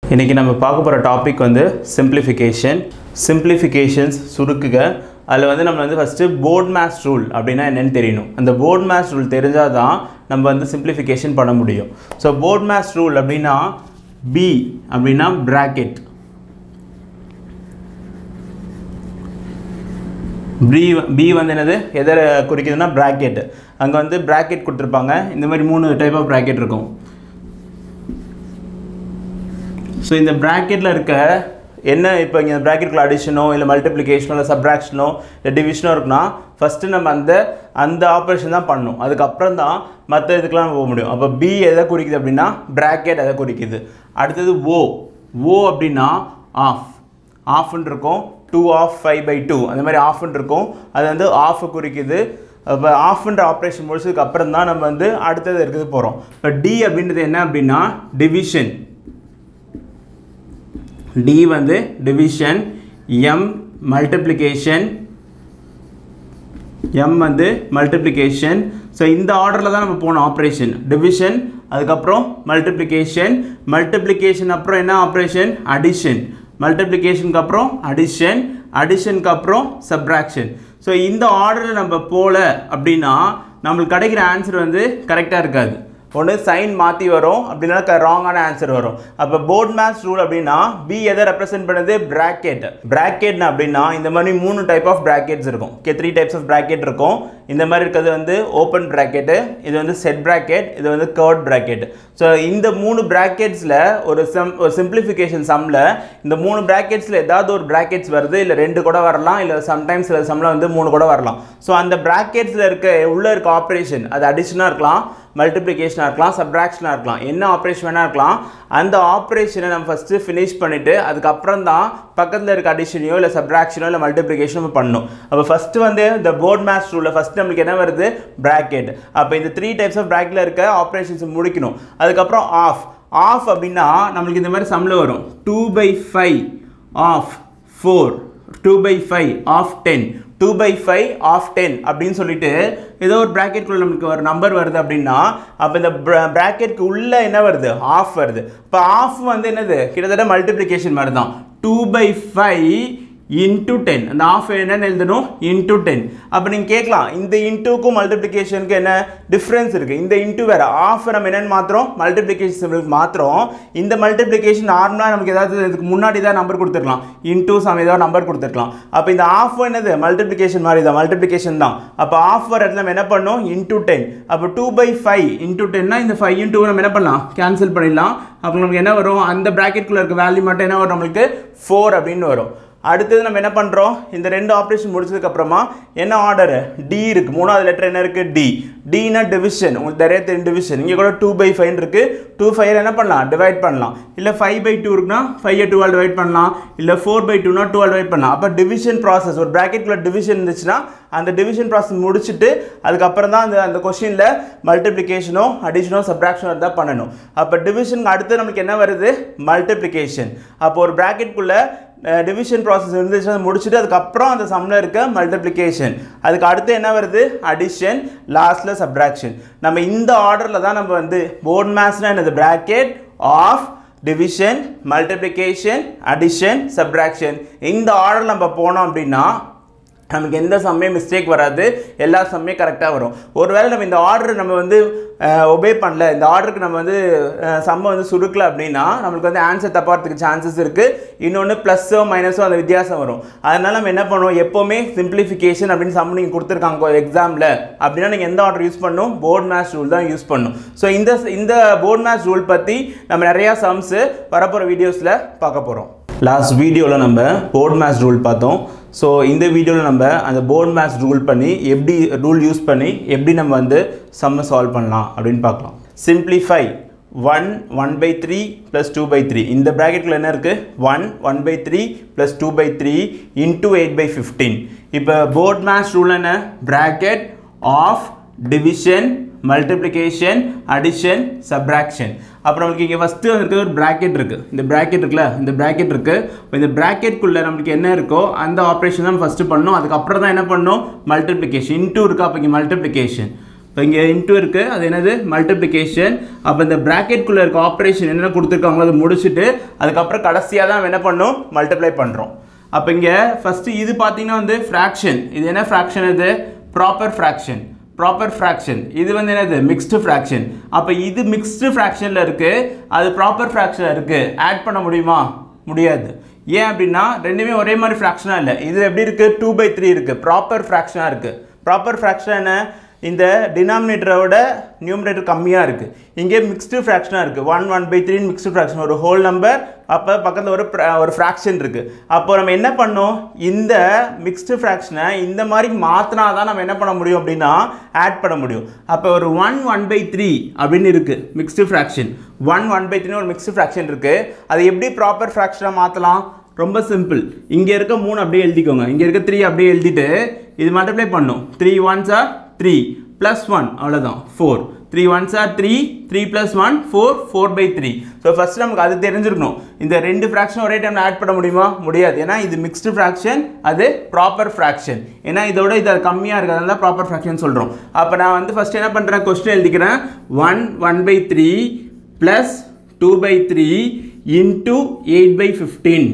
இன்றைக்கி நம்ம பார்க்க போகிற டாபிக் வந்து சிம்பிளிஃபிகேஷன் சிம்பிளிஃபிகேஷன்ஸ் சுருக்குக அதில் வந்து நம்ம வந்து ஃபஸ்ட்டு போர்ட் மேத்ஸ் ரூல் அப்படின்னா என்னன்னு தெரியணும் அந்த போர்ட் மேத்ஸ் ரூல் தெரிஞ்சால் தான் நம்ம வந்து சிம்பிளிஃபிகேஷன் பண்ண முடியும் ஸோ போர்ட் மேத்ஸ் ரூல் அப்படின்னா பி அப்படின்னா பிராக்கெட் பி பி வந்து என்னது எதை குறிக்குதுன்னா பிராக்கெட் அங்கே வந்து பிராக்கெட் கொடுத்துருப்பாங்க இந்த மாதிரி மூணு டைப் ஆஃப் பிராக்கெட் இருக்கும் ஸோ இந்த ப்ராக்கெட்டில் இருக்க என்ன இப்போ இங்கே ப்ராக்கெட்டில் அடிஷனோ இல்லை மல்டிப்ளிகேஷனோ இல்லை சப்ராக்ஷனோ இல்லை டிவிஷனோ இருக்குன்னா ஃபஸ்ட்டு நம்ம அந்த அந்த ஆப்ரேஷன் தான் பண்ணணும் அதுக்கப்புறம் தான் மற்ற இதுக்கெலாம் போக முடியும் அப்போ பி எதை குறிக்குது அப்படின்னா ப்ராக்கெட் எதை குறிக்குது அடுத்தது ஓ ஓ அப்படின்னா ஆஃப் ஆஃப்னு இருக்கும் two of five by two அந்த மாதிரி ஆஃப்னு இருக்கும் அது வந்து ஆஃப் குறிக்குது இப்போ ஆஃப்ன்ற ஆப்ரேஷன் முடிச்சதுக்கு அப்புறம் தான் நம்ம வந்து அடுத்தது இருக்குது போகிறோம் இப்போ டி அப்படின்றது என்ன அப்படின்னா டிவிஷன் டி வந்து டிவிஷன் எம் மல்டிப்ளிகேஷன் எம் வந்து மல்டிப்ளிகேஷன் ஸோ இந்த ஆர்டரில் தான் நம்ம போனோம் ஆப்ரேஷன் டிவிஷன் அதுக்கப்புறம் மல்டிப்ளிகேஷன் மல்டிப்ளிகேஷன் அப்புறம் என்ன ஆப்ரேஷன் அடிஷன் மல்டிப்ளிகேஷனுக்கு அப்புறம் அடிஷன் அடிஷனுக்கு அப்புறம் சப்ராக்ஷன் ஸோ இந்த ஆர்டரில் நம்ம போகல அப்படின்னா நம்மளுக்கு கிடைக்கிற ஆன்சர் வந்து கரெக்டாக இருக்காது ஒன்று சைன் மாற்றி வரும் அப்படின்னா ராங்கான ஆன்சர் வரும் அப்போ போர்ட் மேத்ஸ் ரூல் அப்படின்னா பி எதை ரெப்ரசென்ட் பண்ணுது பிராக்கெட் பிராக்கெட்னா அப்படின்னா இந்த மாதிரி மூணு டைப் ஆஃப் பிராக்கெட்ஸ் இருக்கும் okay three types of bracket இருக்கும் இந்த மாதிரி இருக்கிறது வந்து ஓப்பன் பிராக்கெட்டு இது வந்து செட் பிராக்கெட் இது வந்து கர்ட் பிராக்கெட் ஸோ இந்த மூணு பிராக்கெட்ஸில் ஒரு சம் ஒரு சிம்பிளிஃபிகேஷன் சம்மில் இந்த மூணு பிராக்கெட்ஸில் ஏதாவது ஒரு பிராக்கெட்ஸ் வருது இல்லை ரெண்டு கூட வரலாம் இல்லை சம்டைம்ஸ் சில சம்மில் வந்து மூணு கூட வரலாம் ஸோ அந்த பிராக்கெட்ஸில் இருக்க உள்ளே இருக்க ஆப்ரேஷன் அது அடிஷனாக இருக்கலாம் மல்டிப்ளிகேஷனாக இருக்கலாம் சப்ராக்ஷனாக இருக்கலாம் என்ன ஆப்ரேஷன் வேணால் இருக்கலாம் அந்த ஆப்ரேஷனை நம்ம ஃபஸ்ட்டு ஃபினிஷ் பண்ணிவிட்டு அதுக்கப்புறம் தான் பக்கத்தில் இருக்க அடிஷனையோ இல்லை சப்ராக்ஷனோ இல்லை மல்டிப்ளிகேஷனோ நம்ம பண்ணணும் அப்போ ஃபஸ்ட்டு வந்து இந்த போர்ட் மேத்ஸ் ரூலில் ஃபஸ்ட்டு நம்மளுக்கு என்ன வருது ப்ராக்கெட் அப்போ இந்த த்ரீ டைப்ஸ் ஆஃப் ப்ராக்கெட்டில் இருக்க ஆப்ரேஷன்ஸ் முடிக்கணும் அதுக்கப்புறம் ஆஃப் ஆஃப் அப்படின்னா நம்மளுக்கு இந்த மாதிரி சம்மில் வரும் two by five of four two by five of ten two by five of ten அப்படின்னு சொல்லிட்டு ஏதோ ஒரு ப்ராக்கெட்குள்ள நமக்கு ஒரு நம்பர் வருது அப்படின்னா அப்போ இந்த ப்ராக்கெட்க்கு உள்ளே என்ன வருது ஆஃப் வருது இப்போ ஆஃப் வந்து என்னது கிட்டத்தட்ட மல்டிப்ளிகேஷன் மாதிரி தான் two by five into ten அந்த ஆஃப் என்னன்னு எழுதணும் இன்ட்டு டென் அப்போ நீங்கள் கேட்கலாம் இந்த இன்ட்டுக்கும் மல்டிப்ளிகேஷனுக்கு என்ன டிஃப்ரென்ஸ் இருக்குது இந்த இன்ட்டு வேறு ஆஃப் நம்ம என்னென்னு மாத்திரம் மல்டிப்ளிகேஷன் சிம்பிளுக்கு மாத்திரம் இந்த மல்டிப்ளிகேஷன் நார்மலாக நமக்கு ஏதாவது இதுக்கு முன்னாடி தான் நம்பர் கொடுத்துருக்கலாம் இன்ட்டு சம் ஏதாவது நம்பர் கொடுத்துருக்கலாம் அப்போ இந்த ஆஃப் என்னது மல்டிப்ளிகேஷன் மாதிரி தான் மல்டிப்ளிகேஷன் தான் அப்போ ஆஃப் வர இடத்துல நம்ம என்ன பண்ணோம் இன்ட்டு டென் அப்போ டூ பை ஃபைவ் இன்ட்டு டென்னா இந்த ஃபைவ் இன்ட்டு நம்ம என்ன பண்ணலாம் கேன்சல் பண்ணிடலாம் அப்போ நமக்கு என்ன வரும் அந்த ப்ராக்கெட்குள்ளே இருக்க வேல்யூ மட்டும் என்ன வரும் நம்மளுக்கு ஃபோர் அப்படின்னு வரும் அடுத்தது நம்ம என்ன பண்ணுறோம் இந்த ரெண்டு ஆப்ரேஷன் முடிச்சதுக்கப்புறமா என்ன ஆர்டர் டி இருக்குது மூணாவது லெட்டர் என்ன இருக்குது டி டினா டிவிஷன் உங்களுக்கு நிறைய தெரியும் டிவிஷன் இங்கே கூட டூ பை ஃபைவ் இருக்குது டூ ஃபைவ் என்ன பண்ணலாம் டிவைட் பண்ணலாம் இல்லை ஃபைவ் பை டூ இருக்குன்னா ஃபைவ் டூவால் டிவைட் பண்ணலாம் இல்லை ஃபோர் பை டூனா டூவால் டிவைட் பண்ணலாம் அப்போ டிவிஷன் ப்ராசஸ் ஒரு ப்ராக்கெட்டில் டிவிஷன் இருந்துச்சுன்னா அந்த டிவிஷன் ப்ராசஸ் முடிச்சுட்டு அதுக்கப்புறம் தான் அந்த அந்த கொஷினில் மல்டிப்ளிகேஷனோ அடிஷனோ சப்ராக்ஷனோ தான் பண்ணணும் அப்போ டிவிஷனுக்கு அடுத்து நமக்கு என்ன வருது மல்டிப்ளிகேஷன் அப்போ ஒரு ப்ராக்கெட்குள்ளே டிவிஷன் ப்ராசஸ் இருந்துச்சுன்னா முடிச்சுட்டு அதுக்கப்புறம் அந்த சம்மில் இருக்க மல்டிப்ளிகேஷன் அதுக்கு அடுத்து என்ன வருது அடிஷன் லாஸ்ட்டில் சப்ராக்ஷன் நம்ம இந்த ஆர்டரில் தான் நம்ம வந்து போர்ட் மேத்ஸ்னால் என்னது bracket of division multiplication addition subtraction இந்த ஆர்டர் நம்ம போனோம் அப்படின்னா நமக்கு எந்த சமயம் மிஸ்டேக் வராது எல்லா சமயம் கரெக்டாக வரும் ஒருவேளை நம்ம இந்த ஆர்டர் நம்ம வந்து ஒபே பண்ணல இந்த ஆர்டருக்கு நம்ம வந்து சம்ம வந்து சுருக்கல அப்படின்னா நம்மளுக்கு வந்து ஆன்சர் தப்பாகிறதுக்கு சான்சஸ் இருக்குது இன்னொன்று ப்ளஸ்ஸோ மைனஸோ அந்த வித்தியாசம் வரும் அதனால் நம்ம என்ன பண்ணுவோம் எப்போவுமே சிம்பிளிஃபிகேஷன் அப்படின்னு சம் நீங்கள் கொடுத்துருக்காங்க எக்ஸாமில் அப்படின்னா நீங்கள் எந்த ஆர்டர் யூஸ் பண்ணணும் போர்ட் மேத்ஸ் ரூல் தான் யூஸ் பண்ணணும் ஸோ இந்த இந்த போர்ட் மேத்ஸ் ரூல் பற்றி நம்ம நிறையா சம்ஸு வரப்போகிற வீடியோஸில் பார்க்க போகிறோம் லாஸ்ட் வீடியோவில் நம்ம போர்ட் மேத்ஸ் ரூல் பார்த்தோம் ஸோ இந்த வீடியோவில் நம்ம அந்த போர்ட் மேத்ஸ் ரூல் பண்ணி எப்படி ரூல் யூஸ் பண்ணி எப்படி நம்ம வந்து சம்மை சால்வ் பண்ணலாம் அப்படின்னு பார்க்கலாம் simplify one one by three plus two by three இந்த ப்ராக்கெட்டில் என்ன இருக்குது one one by three plus two by three into eight by fifteen இப்போ போர்ட் மேத்ஸ் ரூல் என்ன bracket of division multiplication addition subtraction அப்புறம் நம்மளுக்கு இங்கே ஃபஸ்ட்டு இருக்கிற ஒரு ப்ராக்கெட் இருக்குது இந்த ப்ராக்கெட் இருக்குல்ல இந்த ப்ராக்கெட் இருக்குது இப்போ இந்த ப்ராக்கெட்குள்ளே நம்மளுக்கு என்ன இருக்கோ அந்த ஆப்ரேஷன் தான் ஃபஸ்ட்டு பண்ணணும் அதுக்கப்புறம் தான் என்ன பண்ணணும் மல்டிப்ளிகேஷன் இன்டூ இருக்கா அப்போ இங்கே மல்டிப்ளிகேஷன் இப்போ இங்கே இன்ட்டு இருக்குது அது என்னது மல்டிப்ளிகேஷன் அப்போ இந்த ப்ராக்கெட்குள்ளே இருக்க ஆப்ரேஷன் என்னென்ன கொடுத்துருக்காங்களோ அதை முடிச்சுட்டு அதுக்கப்புறம் கடைசியாக தான் என்ன பண்ணணும் மல்டிப்ளை பண்ணுறோம் அப்போ இங்கே ஃபஸ்ட்டு இது பார்த்தீங்கன்னா வந்து ஃப்ராக்ஷன் இது என்ன ஃப்ராக்ஷன் இது ப்ராப்பர் ஃப்ராக்ஷன் ப்ராப்பர் ஃப்ராக்ஷன் இது வந்து என்னது மிக்ஸ்டு ஃப்ராக்ஷன் அப்போ இது மிக்ஸ்டு ஃப்ராக்ஷனில் இருக்குது அது ப்ராப்பர் ஃப்ராக்ஷனில் இருக்குது ஆட் பண்ண முடியுமா முடியாது ஏன் அப்படின்னா ரெண்டுமே ஒரே மாதிரி ஃப்ராக்ஷனாக இல்லை இது எப்படி இருக்குது டூ பை த்ரீ இருக்குது ப்ராப்பர் ஃப்ராக்ஷனாக இருக்குது ப்ராப்பர் ஃப்ராக்ஷன் என்ன இந்த டினாமினேட்டரோட நியூமரேட்டர் கம்மியாக இருக்குது இங்கே மிக்ஸ்டு ஃப்ராக்ஷனாக இருக்குது one one by three mixed fraction ஒரு ஹோல் நம்பர் அப்போ பக்கத்தில் ஒரு fra- ஒரு ஃப்ராக்ஷன் இருக்குது அப்போ நம்ம என்ன பண்ணோம் இந்த மிக்ஸ்டு ஃப்ராக்ஷனை இந்த மாதிரி மாற்றினா தான் நம்ம என்ன பண்ண முடியும் அப்படின்னா ஆட் பண்ண முடியும் அப்போ ஒரு ஒன் ஒன் பை த்ரீ அப்படின்னு இருக்குது mixed fraction one one by த்ரீன்னு ஒரு மிக்ஸ்டு ஃப்ராக்ஷன் இருக்குது அதை எப்படி ப்ராப்பர் ஃப்ராக்ஷனாக மாற்றலாம் ரொம்ப சிம்பிள் இங்கே இருக்க மூணு அப்படியே எழுதிக்கோங்க இங்கே இருக்க த்ரீ அப்படியே எழுதிட்டு இது மல்டிப்ளை பண்ணும் three ones are three plus one அவ்வளோதான் four three ones are three three plus one four four by three so first நமக்கு அது தெரிஞ்சிருக்கணும் இந்த ரெண்டு ஃப்ராக்ஷன் ஒரே டைமில் ஆட் பண்ண முடியுமா முடியாது ஏன்னா இது மிக்ஸ்டு ஃப்ராக்ஷன் அது ப்ராப்பர் ஃப்ராக்ஷன் ஏன்னா இதோட இது கம்மியாக இருக்கிறதுனால ப்ராப்பர் ஃப்ராக்ஷன் சொல்கிறோம் அப்போ நான் வந்து ஃபஸ்ட் என்ன பண்ணுறேன் கொஸ்டின் எழுதிக்கிறேன் one one by three plus two by three into eight by fifteen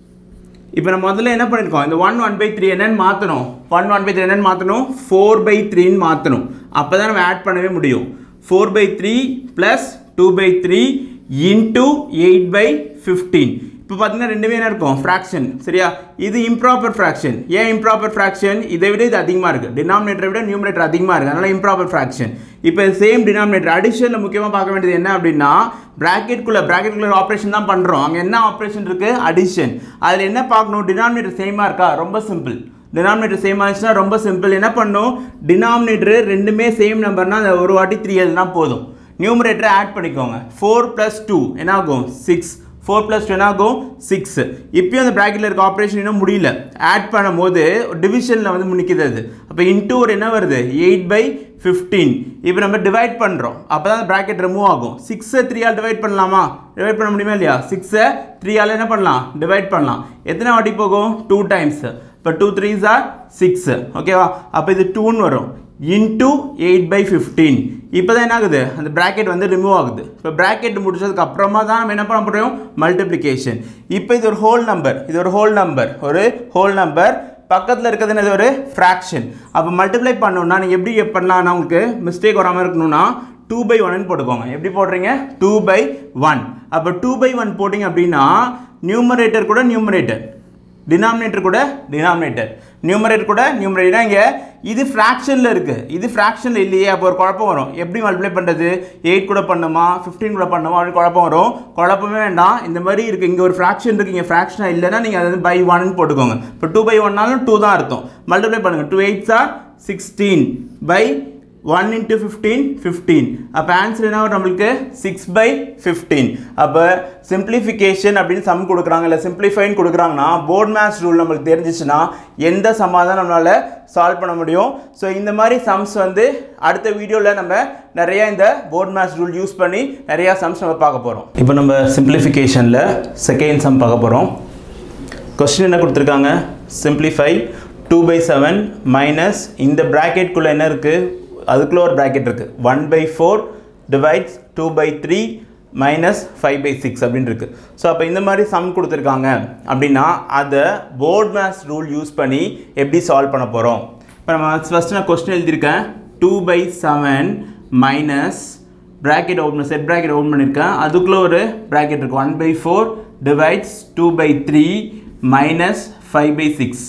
இப்போ நம்ம முதல்ல என்ன பண்ணியிருக்கோம் இந்த ஒன் ஒன் பை த்ரீ என்னன்னு மாற்றணும் ஒன் ஒன் பை த்ரீ என்னன்னு மாற்றணும் ஃபோர் பை த்ரீன்னு மாற்றணும் அப்போ தான் நம்ம ஆட் பண்ணவே முடியும் four by three plus two by three into eight by fifteen இப்போ பார்த்தீங்கன்னா ரெண்டுமே என்ன இருக்கும் ஃப்ராக்ஷன் சரியா இது இம்ப்ராப்பர் ஃப்ராக்ஷன் ஏன் இம்ப்ராப்பர் ஃப்ராக்ஷன் இதை விட இது அதிகமாக இருக்குது டினாமினேட்டரை விட நியூமரேட்டர் அதிகமாக இருக்குது அதனால் இம்ப்ராப்பர் ஃப்ராக்ஷன் இப்போ சேம் டினாமினேட்டர் அடிஷனில் முக்கியமாக பார்க்க வேண்டியது என்ன அப்படின்னா ப்ராக்கெட்குள்ளே ப்ராக்கெட்குள்ளே ஆப்ரேஷன் தான் பண்ணுறோம் அங்கே என்ன ஆப்ரேஷன் இருக்குது அடிஷன் அதில் என்ன பார்க்கணும் டினாமினேட்டர் சேமாக இருக்கா ரொம்ப சிம்பிள் டினாமினேட்டர் சேம் ஆச்சுன்னா ரொம்ப சிம்பிள் என்ன பண்ணும் டினாமினேட்டர் ரெண்டுமே சேம் நம்பர்னா அந்த ஒரு வாட்டி த்ரீ எழுதுனா போதும் நியூமரேட்டரை ஆட் பண்ணிக்கோங்க ஃபோர் ப்ளஸ் டூ என்ன ஆகும் சிக்ஸ் ஃபோர் ப்ளஸ் டூ என்ன ஆகும் சிக்ஸ் இப்பயும் அந்த ப்ராக்கெட்டில் இருக்க ஆப்ரேஷன் இன்னும் முடியல ஆட் பண்ணும்போது டிவிஷனில் வந்து முடிக்குது அது அப்போ இன்டூ ஒரு என்ன வருது எயிட் பை ஃபிஃப்டீன் இப்போ நம்ம டிவைட் பண்ணுறோம் அப்போ தான் அந்த ப்ராக்கெட் ரிமூவ் ஆகும் சிக்ஸை த்ரீயால் டிவைட் பண்ணலாமா டிவைட் பண்ண முடியுமா இல்லையா சிக்ஸை த்ரீயால் என்ன பண்ணலாம் டிவைட் பண்ணலாம் எத்தனை வாட்டி போகும் டூ டைம்ஸ் இப்போ டூ த்ரீஸ் ஆர் சிக்ஸ் ஓகேவா அப்போ இது டூன்னு வரும் இன்டூ எயிட் பை ஃபிஃப்டீன் இப்போ தான் என்ன ஆகுது அந்த ப்ராக்கெட் வந்து ரிமூவ் ஆகுது இப்போ ப்ராக்கெட் முடிச்சதுக்கு அப்புறமா தான் நம்ம என்ன பண்ண முடியும் மல்டிப்ளிகேஷன் இப்போ இது ஒரு ஹோல் நம்பர் இது ஒரு ஹோல் நம்பர் ஒரு ஹோல் நம்பர் பக்கத்தில் இருக்கிறது என்னது ஒரு ஃப்ராக்ஷன் அப்போ மல்டிப்ளை பண்ணணும்னா நீங்கள் எப்படி பண்ணலாம்னா உங்களுக்கு மிஸ்டேக் வராமல் இருக்கணும்னா டூ பை ஒன்னு போட்டுக்கோங்க எப்படி போடுறீங்க டூ பை ஒன் அப்போ டூ பை ஒன் போட்டிங்க அப்படின்னா நியூமரேட்டர் கூட நியூமரேட்டர் டினாமினேட்டர் கூட டினாமினேட்டர் நியூமரேட்டர் கூட நியூமரேட்டர் இங்கே இது ஃப்ராக்ஷனில் இருக்குது இது ஃப்ராக்ஷனில் இல்லையே அப்போ ஒரு குழப்பம் வரும் எப்படி மல்டிப்ளை பண்ணுறது எயிட் கூட பண்ணுமா ஃபிஃப்டீன் கூட பண்ணுமா அப்படின்னு குழப்பம் வரும் குழப்பமே வேண்டாம் இந்த மாதிரி இருக்குது இங்கே ஒரு ஃப்ராக்ஷன் இருக்குது இங்கே ஃப்ராக்ஷனாக இல்லைன்னா நீங்கள் அது பை ஒன்னு போட்டுக்கோங்க இப்போ டூ பை ஒன்னாலும் டூ தான் அர்த்தம் மல்டிப்ளை பண்ணுங்கள் two eights are sixteen by one into fifteen fifteen அப்போ ஆன்சர் என்ன வரும் நம்மளுக்கு சிக்ஸ் பை ஃபிஃப்டீன் அப்போ சிம்பிளிஃபிகேஷன் அப்படின்னு சம் கொடுக்குறாங்க இல்லை சிம்பிளிஃபைன்னு கொடுக்குறாங்கன்னா போர்ட் மேத்ஸ் ரூல் நம்மளுக்கு தெரிஞ்சிச்சுன்னா எந்த சமாதான் நம்மளால் சால்வ் பண்ண முடியும் ஸோ இந்த மாதிரி சம்ஸ் வந்து அடுத்த வீடியோவில் நம்ம நிறைய இந்த போர்ட் மேத்ஸ் ரூல் யூஸ் பண்ணி நிறையா சம்ஸ் நம்ம பார்க்க போகிறோம் இப்போ நம்ம சிம்பிளிஃபிகேஷனில் செகண்ட் சம் பார்க்க போகிறோம் கொஸ்டின் என்ன கொடுத்துருக்காங்க simplify two by seven minus இந்த ப்ராக்கெட்குள்ளே என்ன இருக்குது அதுக்குள்ளே ஒரு ப்ராக்கெட் இருக்குது one by four divides two by three minus five by six அப்படின்னு இருக்குது ஸோ அப்போ இந்த மாதிரி சம் கொடுத்துருக்காங்க அப்படின்னா அதை போர்ட் மேத்ஸ் ரூல் யூஸ் பண்ணி எப்படி சால்வ் பண்ண போகிறோம் இப்போ நம்ம ஃபஸ்ட்டு நான் கொஸ்டின் எழுதியிருக்கேன் two by seven minus bracket open set bracket open பண்ணியிருக்கேன் அதுக்குள்ளே ஒரு ப்ராக்கெட் இருக்குது one by four divides two by three minus five by six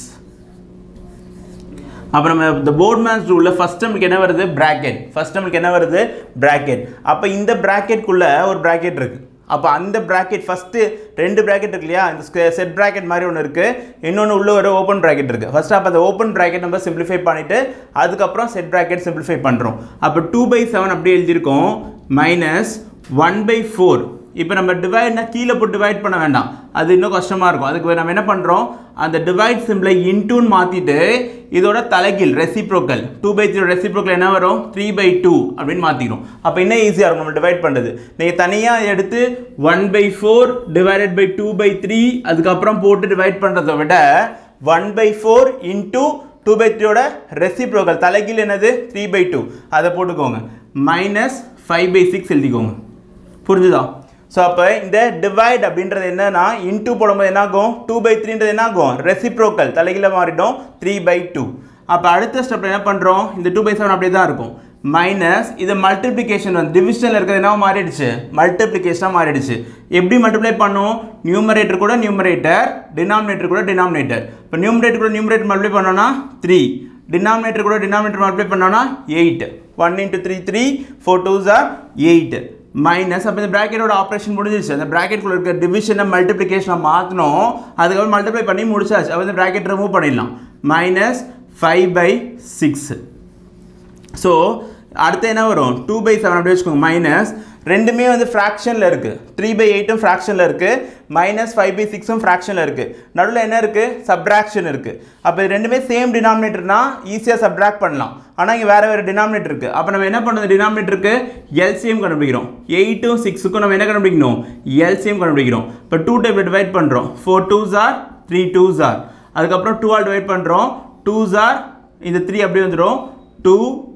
அப்புறம் நம்ம இந்த போர்ட் மேன்ஸ் ரூலில் ஃபஸ்ட் நம்மளுக்கு என்ன வருது ப்ராக்கெட் ஃபஸ்ட் நம்மளுக்கு என்ன வருது ப்ராக்கெட் அப்போ இந்த ப்ராக்கெட்குள்ளே ஒரு ப்ராக்கெட் இருக்குது அப்போ அந்த ப்ராக்கெட் ஃபஸ்ட்டு ரெண்டு ப்ராக்கெட் இருக்கு இல்லையா இந்த செட் ப்ராக்கெட் மாதிரி ஒன்று இருக்குது இன்னொன்று உள்ள ஒரு ஓப்பன் ப்ராக்கெட் இருக்குது ஃபஸ்ட்டு அப்போ அந்த ஓப்பன் ப்ராக்கெட் நம்ம சிம்பிளிஃபை பண்ணிவிட்டு அதுக்கப்புறம் செட் ப்ராக்கெட் சிம்பிளிஃபை பண்ணுறோம் அப்போ டூ பை செவன் அப்படியே எழுதியிருக்கோம் மைனஸ் ஒன் பை ஃபோர் இப்போ நம்ம டிவைட்னா கீழே போட்டு டிவைட் பண்ண வேண்டாம் அது இன்னும் கஷ்டமாக இருக்கும் அதுக்கு நம்ம என்ன பண்ணுறோம் அந்த டிவைட் சிம்பிளை இன்டூன்னு மாற்றிட்டு இதோட தலைகீழ் reciprocal two by three reciprocal என்ன வரும் த்ரீ பை டூ அப்படின்னு மாற்றிக்கிறோம் அப்போ இன்னும் ஈஸியாக இருக்கும் நம்ம டிவைட் பண்ணுறது நீங்கள் தனியாக எடுத்து one by four divided by two by three அதுக்கப்புறம் போட்டு டிவைட் பண்ணுறதை விட one by four into two by த்ரீயோட ரெசிப்ரோக்கல் தலைகீழ் என்னது த்ரீ பை டூ அதை போட்டுக்கோங்க மைனஸ் ஃபைவ் பை சிக்ஸ் எழுதிக்கோங்க புரிஞ்சுதா ஸோ அப்போ இந்த டிவைட் அப்படின்றது என்னன்னா இன்டூ போடும்போது என்ன ஆகும் டூ பை த்ரீன்றது என்ன ஆகும் ரெசிப்ரோக்கல் தலைகீழ மாறிடும் த்ரீ பை டூ அப்போ அடுத்த ஸ்டெப் என்ன பண்ணுறோம் இந்த டூ பை செவன் அப்படியே தான் இருக்கும் மைனஸ் இது மல்டிப்ளிகேஷன் வந்து டிவிஷனில் இருக்கிறது என்ன மாறிடுச்சு மல்டிப்ளிகேஷனாக மாறிடுச்சு எப்படி மல்டிப்ளை பண்ணும் நியூமரேட்டர் கூட நியூமரேட்டர் டினாமினேட்டர் கூட டினாமினேட்டர் இப்போ நியூமரேட்டர் கூட நியூமரேட்டர் மல்டிப்ளை பண்ணோன்னா த்ரீ டினாமினேட்டர் கூட டினாமினேட்டர் மல்டிப்ளை பண்ணோன்னா eight one into three three four twos are eight minus அப்போ இந்த ப்ராக்கெட்டோட ஆப்ரேஷன் முடிஞ்சிருச்சு அந்த ப்ராக்கெட்குள்ள இருக்க டிவிஷனை மல்டிப்ளிகேஷனை மாற்றணும் அதுக்கப்புறம் மல்டிப்ளை பண்ணி முடிச்சாச்சு அப்போ இந்த ப்ராக்கெட் ரிமூவ் பண்ணிடலாம் minus five by six so அடுத்து என்ன வரும் டூ பை செவன் அப்படி வச்சுக்கோங்க மைனஸ் ரெண்டுமே வந்து ஃப்ராக்ஷனில் இருக்குது த்ரீ பை எயிட்டும் ஃப்ராக்ஷனில் இருக்குது மைனஸ் ஃபைவ் பை சிக்ஸும் ஃப்ராக்ஷனில் இருக்குது நடுவில் என்ன இருக்குது சப்ராக்ஷன் இருக்குது அப்போ இது ரெண்டுமே சேம் டினாமினேட்டர்னா ஈஸியாக சப்ராக்ட் பண்ணலாம் ஆனால் இங்கே வேறு வேறு டினாமினேட்டர் இருக்குது அப்போ நம்ம என்ன பண்ணுறது டினாமினேட்டருக்கு எல்சிஎம் கண்டுபிடிக்கிறோம் எயிட்டும் சிக்ஸுக்கும் நம்ம என்ன கண்டுபிடிக்கணும் எல்சிஎம் கண்டுபிடிக்கிறோம் இப்போ டூ டைப் டிவைட் பண்ணுறோம் four twos are three twos are அதுக்கப்புறம் டூ ஆல் டிவைட் பண்ணுறோம் டூஸ் ஆர் இந்த த்ரீ அப்படியே வந்துடும் two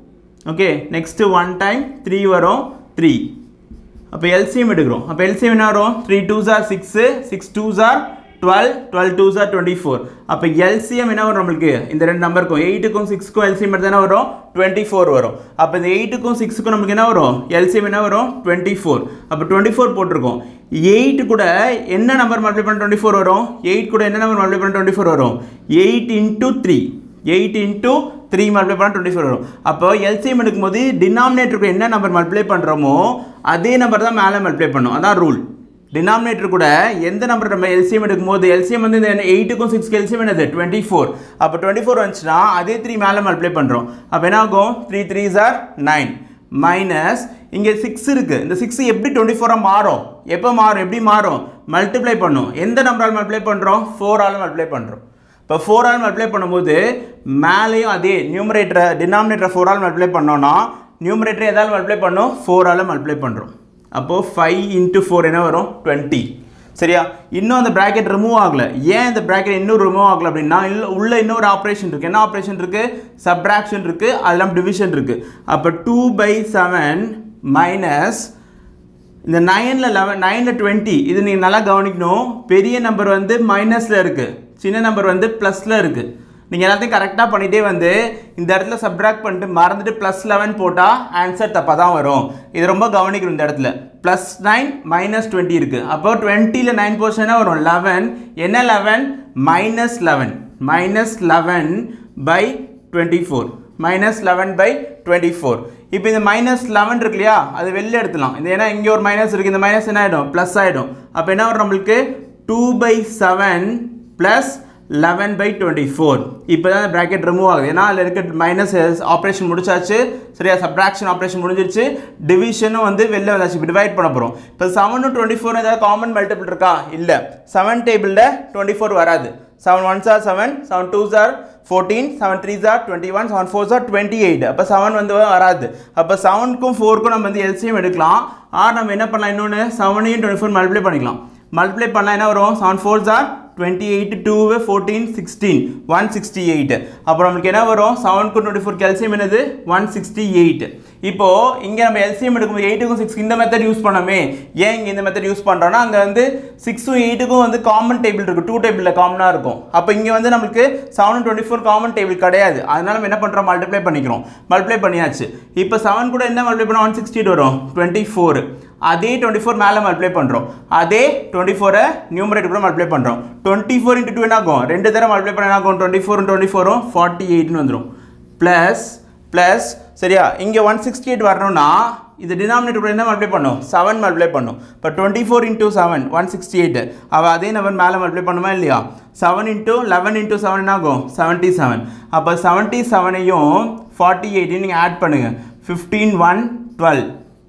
okay next one time three வரும் த்ரீ அப்போ எல்சிஎம் எடுக்கிறோம் அப்போ எல்சிஎம் என்ன வரும் three twos are six six twos are twelve twelve twos are twenty four அப்போ எல்சிஎம் என்ன வரும் நம்மளுக்கு இந்த ரெண்டு நம்பருக்கும் எயிட்டுக்கும் சிக்ஸ்க்கும் எல்சிஎம் எடுத்து என்ன வரும் டுவெண்ட்டி ஃபோர் வரும் அப்போ இந்த எயிட்டுக்கும் சிக்ஸுக்கும் நமக்கு என்ன வரும் எல்சிஎம் என்ன வரும் டுவெண்ட்டி ஃபோர் அப்போ டுவெண்ட்டி ஃபோர் போட்டிருக்கோம் எயிட் கூட என்ன நம்பர் மல்டிப்ளை பண்ண டுவெண்ட்டி ஃபோர் வரும் எயிட் கூட என்ன நம்பர் மல்டிப்ளை பண்ண டுவெண்ட்டி ஃபோர் வரும் eight into three eight into three multiply பண்ணால் டுவெண்ட்டி ஃபோர் வரும் அப்போ எல்சிஎம் எடுக்கும்போது டினாமினேட்டருக்கு என்ன நம்பர் மல்டிப்ளை பண்ணுறோமோ அதே நம்பர் தான் மேலே மல்டிப்ளை பண்ணும் அதான் ரூல் டினாமினேட்டர் கூட எந்த நம்பர் நம்ம எல்சிஎம் எடுக்கும்போது எல்சிஎம் வந்து இந்த எயிட்டுக்கும் சிக்ஸ்க்கு எல்சிஎம் என்னது டுவெண்ட்டி ஃபோர் அப்போ டுவெண்ட்டி ஃபோர் வந்துச்சுன்னா அதே த்ரீ மேலே மல்டிப்ளை பண்ணுறோம் அப்போ என்ன ஆகும் three three are nine minus இங்கே சிக்ஸ் இருக்குது இந்த சிக்ஸ் எப்படி டுவெண்ட்டி ஃபோராக மாறும் எப்போ மாறும் எப்படி மாறும் மல்டிப்ளை பண்ணும் எந்த நம்பரால் மல்டிப்ளை பண்ணுறோம் ஃபோரால் மல்டிப்ளை பண்ணுறோம் இப்போ ஃபோரால் மல்டிப்ளை பண்ணும்போது மேலேயும் அதே நியூமரேட்டரை டினாமினேட்டரை ஃபோரால் மல்டிப்ளை பண்ணோன்னா நியூமரேட்டரை எதாவது மல்டிப்ளை பண்ணோம் ஃபோரால் மல்டிப்ளை பண்ணுறோம் அப்போது ஃபைவ் இன்ட்டு ஃபோர் என்ன வரும் டுவெண்ட்டி சரியா இன்னும் அந்த ப்ராக்கெட் ரிமூவ் ஆகலை ஏன் இந்த ப்ராக்கெட் இன்னும் ரிமூவ் ஆகலை அப்படின்னா இல்லை உள்ள இன்னொரு ஆப்ரேஷன் இருக்குது என்ன ஆப்ரேஷன் இருக்குது சப்ராக்ஷன் இருக்குது அதெல்லாம் டிவிஷன் இருக்குது அப்போ டூ பை செவன் மைனஸ் இந்த நைனில் லெவன் நைனில் டுவெண்ட்டி இது நீங்கள் நல்லா கவனிக்கணும் பெரிய நம்பர் வந்து மைனஸில் இருக்குது சின்ன நம்பர் வந்து ப்ளஸில் இருக்குது நீங்கள் எல்லாத்தையும் கரெக்டாக பண்ணிகிட்டே வந்து இந்த இடத்துல சப்ராக்ட் பண்ணிட்டு மறந்துட்டு ப்ளஸ் லெவன் போட்டால் ஆன்சர் தப்பாக தான் வரும் இது ரொம்ப கவனிக்கணும் இந்த இடத்துல ப்ளஸ் நைன் மைனஸ் டுவெண்ட்டி இருக்குது அப்போ டுவெண்ட்டியில் நைன் போர்ஷனாக வரும் லெவன் என்ன eleven minus eleven minus eleven by twenty four minus eleven by twenty four இப்போ இந்த மைனஸ் லெவன் இருக்கு இல்லையா அது வெளில எடுத்துலாம் இந்த ஏன்னா இங்கே ஒரு மைனஸ் இருக்குது இந்த மைனஸ் என்ன ஆகிடும் ப்ளஸ் ஆகிடும் அப்போ என்ன வரும் நம்மளுக்கு two by seven plus eleven by twenty four இப்போ தான் ப்ராக்கெட் ரிமூவ் ஆகுது ஏன்னா அதில் இருக்க மைனஸ் ஆப்ரேஷன் முடிச்சாச்சு சரியா சப்ராக்ஷன் ஆப்ரேஷன் முடிஞ்சிருச்சு டிவிஷனும் வந்து வெளில வந்தாச்சு இப்போ டிவைட் பண்ண போகிறோம் இப்போ செவனும் டுவெண்ட்டி ஃபோர் ஏதாவது காமன் மல்டிபிள் இருக்கா இல்லை செவன் டேபிளில் டுவெண்ட்டி ஃபோர் வராது seven ones are seven seven twos are fourteen seven threes are twenty one seven fours are twenty eight அப்போ செவன் வந்து வராது அப்போ செவனுக்கும் ஃபோருக்கும் நம்ம வந்து எல்சிஎம் எடுக்கலாம் ஆர் நம்ம என்ன பண்ணலாம் இன்னொன்று செவனையும் டுவெண்ட்டி ஃபோர் மல்டிப்ளை பண்ணிக்கலாம் மல்டிப்ளை பண்ணால் என்ன வரும் seven fours are twenty eight two fourteen sixteen one sixty eight அப்புறம் நம்மளுக்கு என்ன வரும் செவனுக்கு டுவெண்ட்டி ஃபோர் எல்சிஎம் என்னது ஒன் சிக்ஸ்டி எயிட் இப்போது இங்கே நம்ம எல்சிஎம் எடுக்கும்போது எயிட்டுக்கும் சிக்ஸ் இந்த மெத்தட் யூஸ் பண்ணோமே ஏன் இங்கே இந்த மெத்தட் யூஸ் பண்ணுறோன்னா அங்கே வந்து சிக்ஸும் எயிட்டுக்கும் வந்து காமன் டேபிள் இருக்குது டூ டேபிளில் காமனாக இருக்கும் அப்போ இங்கே வந்து நம்மளுக்கு seven twenty four common table கிடையாது அதனால நம்ம என்ன பண்ணுறோம் மல்டிப்ளை பண்ணிக்கிறோம் மல்டிப்ளை பண்ணியாச்சு இப்போ செவன் கூட என்ன மல்டிப்ளை பண்ணால் ஒன் சிக்ஸ்டி வரும் டுவெண்ட்டி ஃபோர் அதே டுவெண்ட்டி ஃபோர் மேலே மல்டிப்ளை பண்ணுறோம் அதே டுவெண்ட்டி ஃபோரை நியூமரேட்டர் கூட மல்டிப்ளை பண்ணுறோம் டுவெண்ட்டி ஃபோர் இன்ட்டு டூ என்ன ஆகும் ரெண்டு தடவை மல்டிப்ளை பண்ண என்ன ஆகும் டுவெண்ட்டி ஃபோர் டுவெண்ட்டி ஃபோரும் ஃபார்ட்டி எயிட்னு வந்துடும் ப்ளஸ் ப்ளஸ் சரியா இங்கே ஒன் சிக்ஸ்டி எயிட் வரணும்னா இது டினாமினேட்டர் கூட என்ன மல்டிப்ளை பண்ணும் செவன் மல்டிப்ளை பண்ணும் இப்போ twenty four into seven one sixty eight அவள் அதே நம்பர் மேலே மல்டிப்ளை பண்ணுமா இல்லையா seven into eleven into seven என்ன ஆகும் செவன்ட்டி செவன் அப்போ செவன்ட்டி செவனையும் ஃபார்ட்டி எயிட்டையும் நீங்கள் ஆட் பண்ணுங்கள் ஃபிஃப்டீன் ஒன் டுவெல்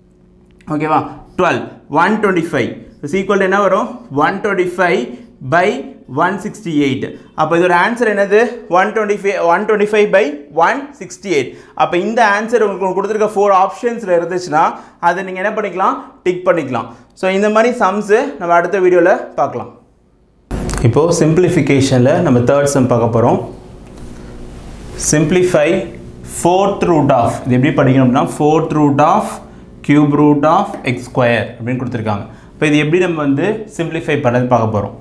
ஓகேவா twelve one twenty five equal என்ன வரும் one twenty five by one sixty eight அப்போ இதோட ஆன்சர் என்னது one twenty five one twenty five by one sixty eight அப்போ இந்த ஆன்சர் உங்களுக்கு கொடுத்துருக்க ஃபோர் ஆப்ஷன்ஸில் இருந்துச்சுன்னா அதை நீங்கள் என்ன பண்ணிக்கலாம் டிக் பண்ணிக்கலாம் ஸோ இந்த மாதிரி சம்ஸு நம்ம அடுத்த வீடியோவில் பார்க்கலாம் இப்போது சிம்பிளிஃபிகேஷனில் நம்ம தேர்ட் சம் பார்க்க போகிறோம் சிம்பிளிஃபை ஃபோர்த் ரூட் ஆஃப் இது எப்படி படிக்கணும் அப்படின்னா fourth root of cube root of x square அப்படின்னு கொடுத்துருக்காங்க இப்போ இது எப்படி நம்ம வந்து சிம்பிளிஃபை பண்ணது பார்க்க போகிறோம்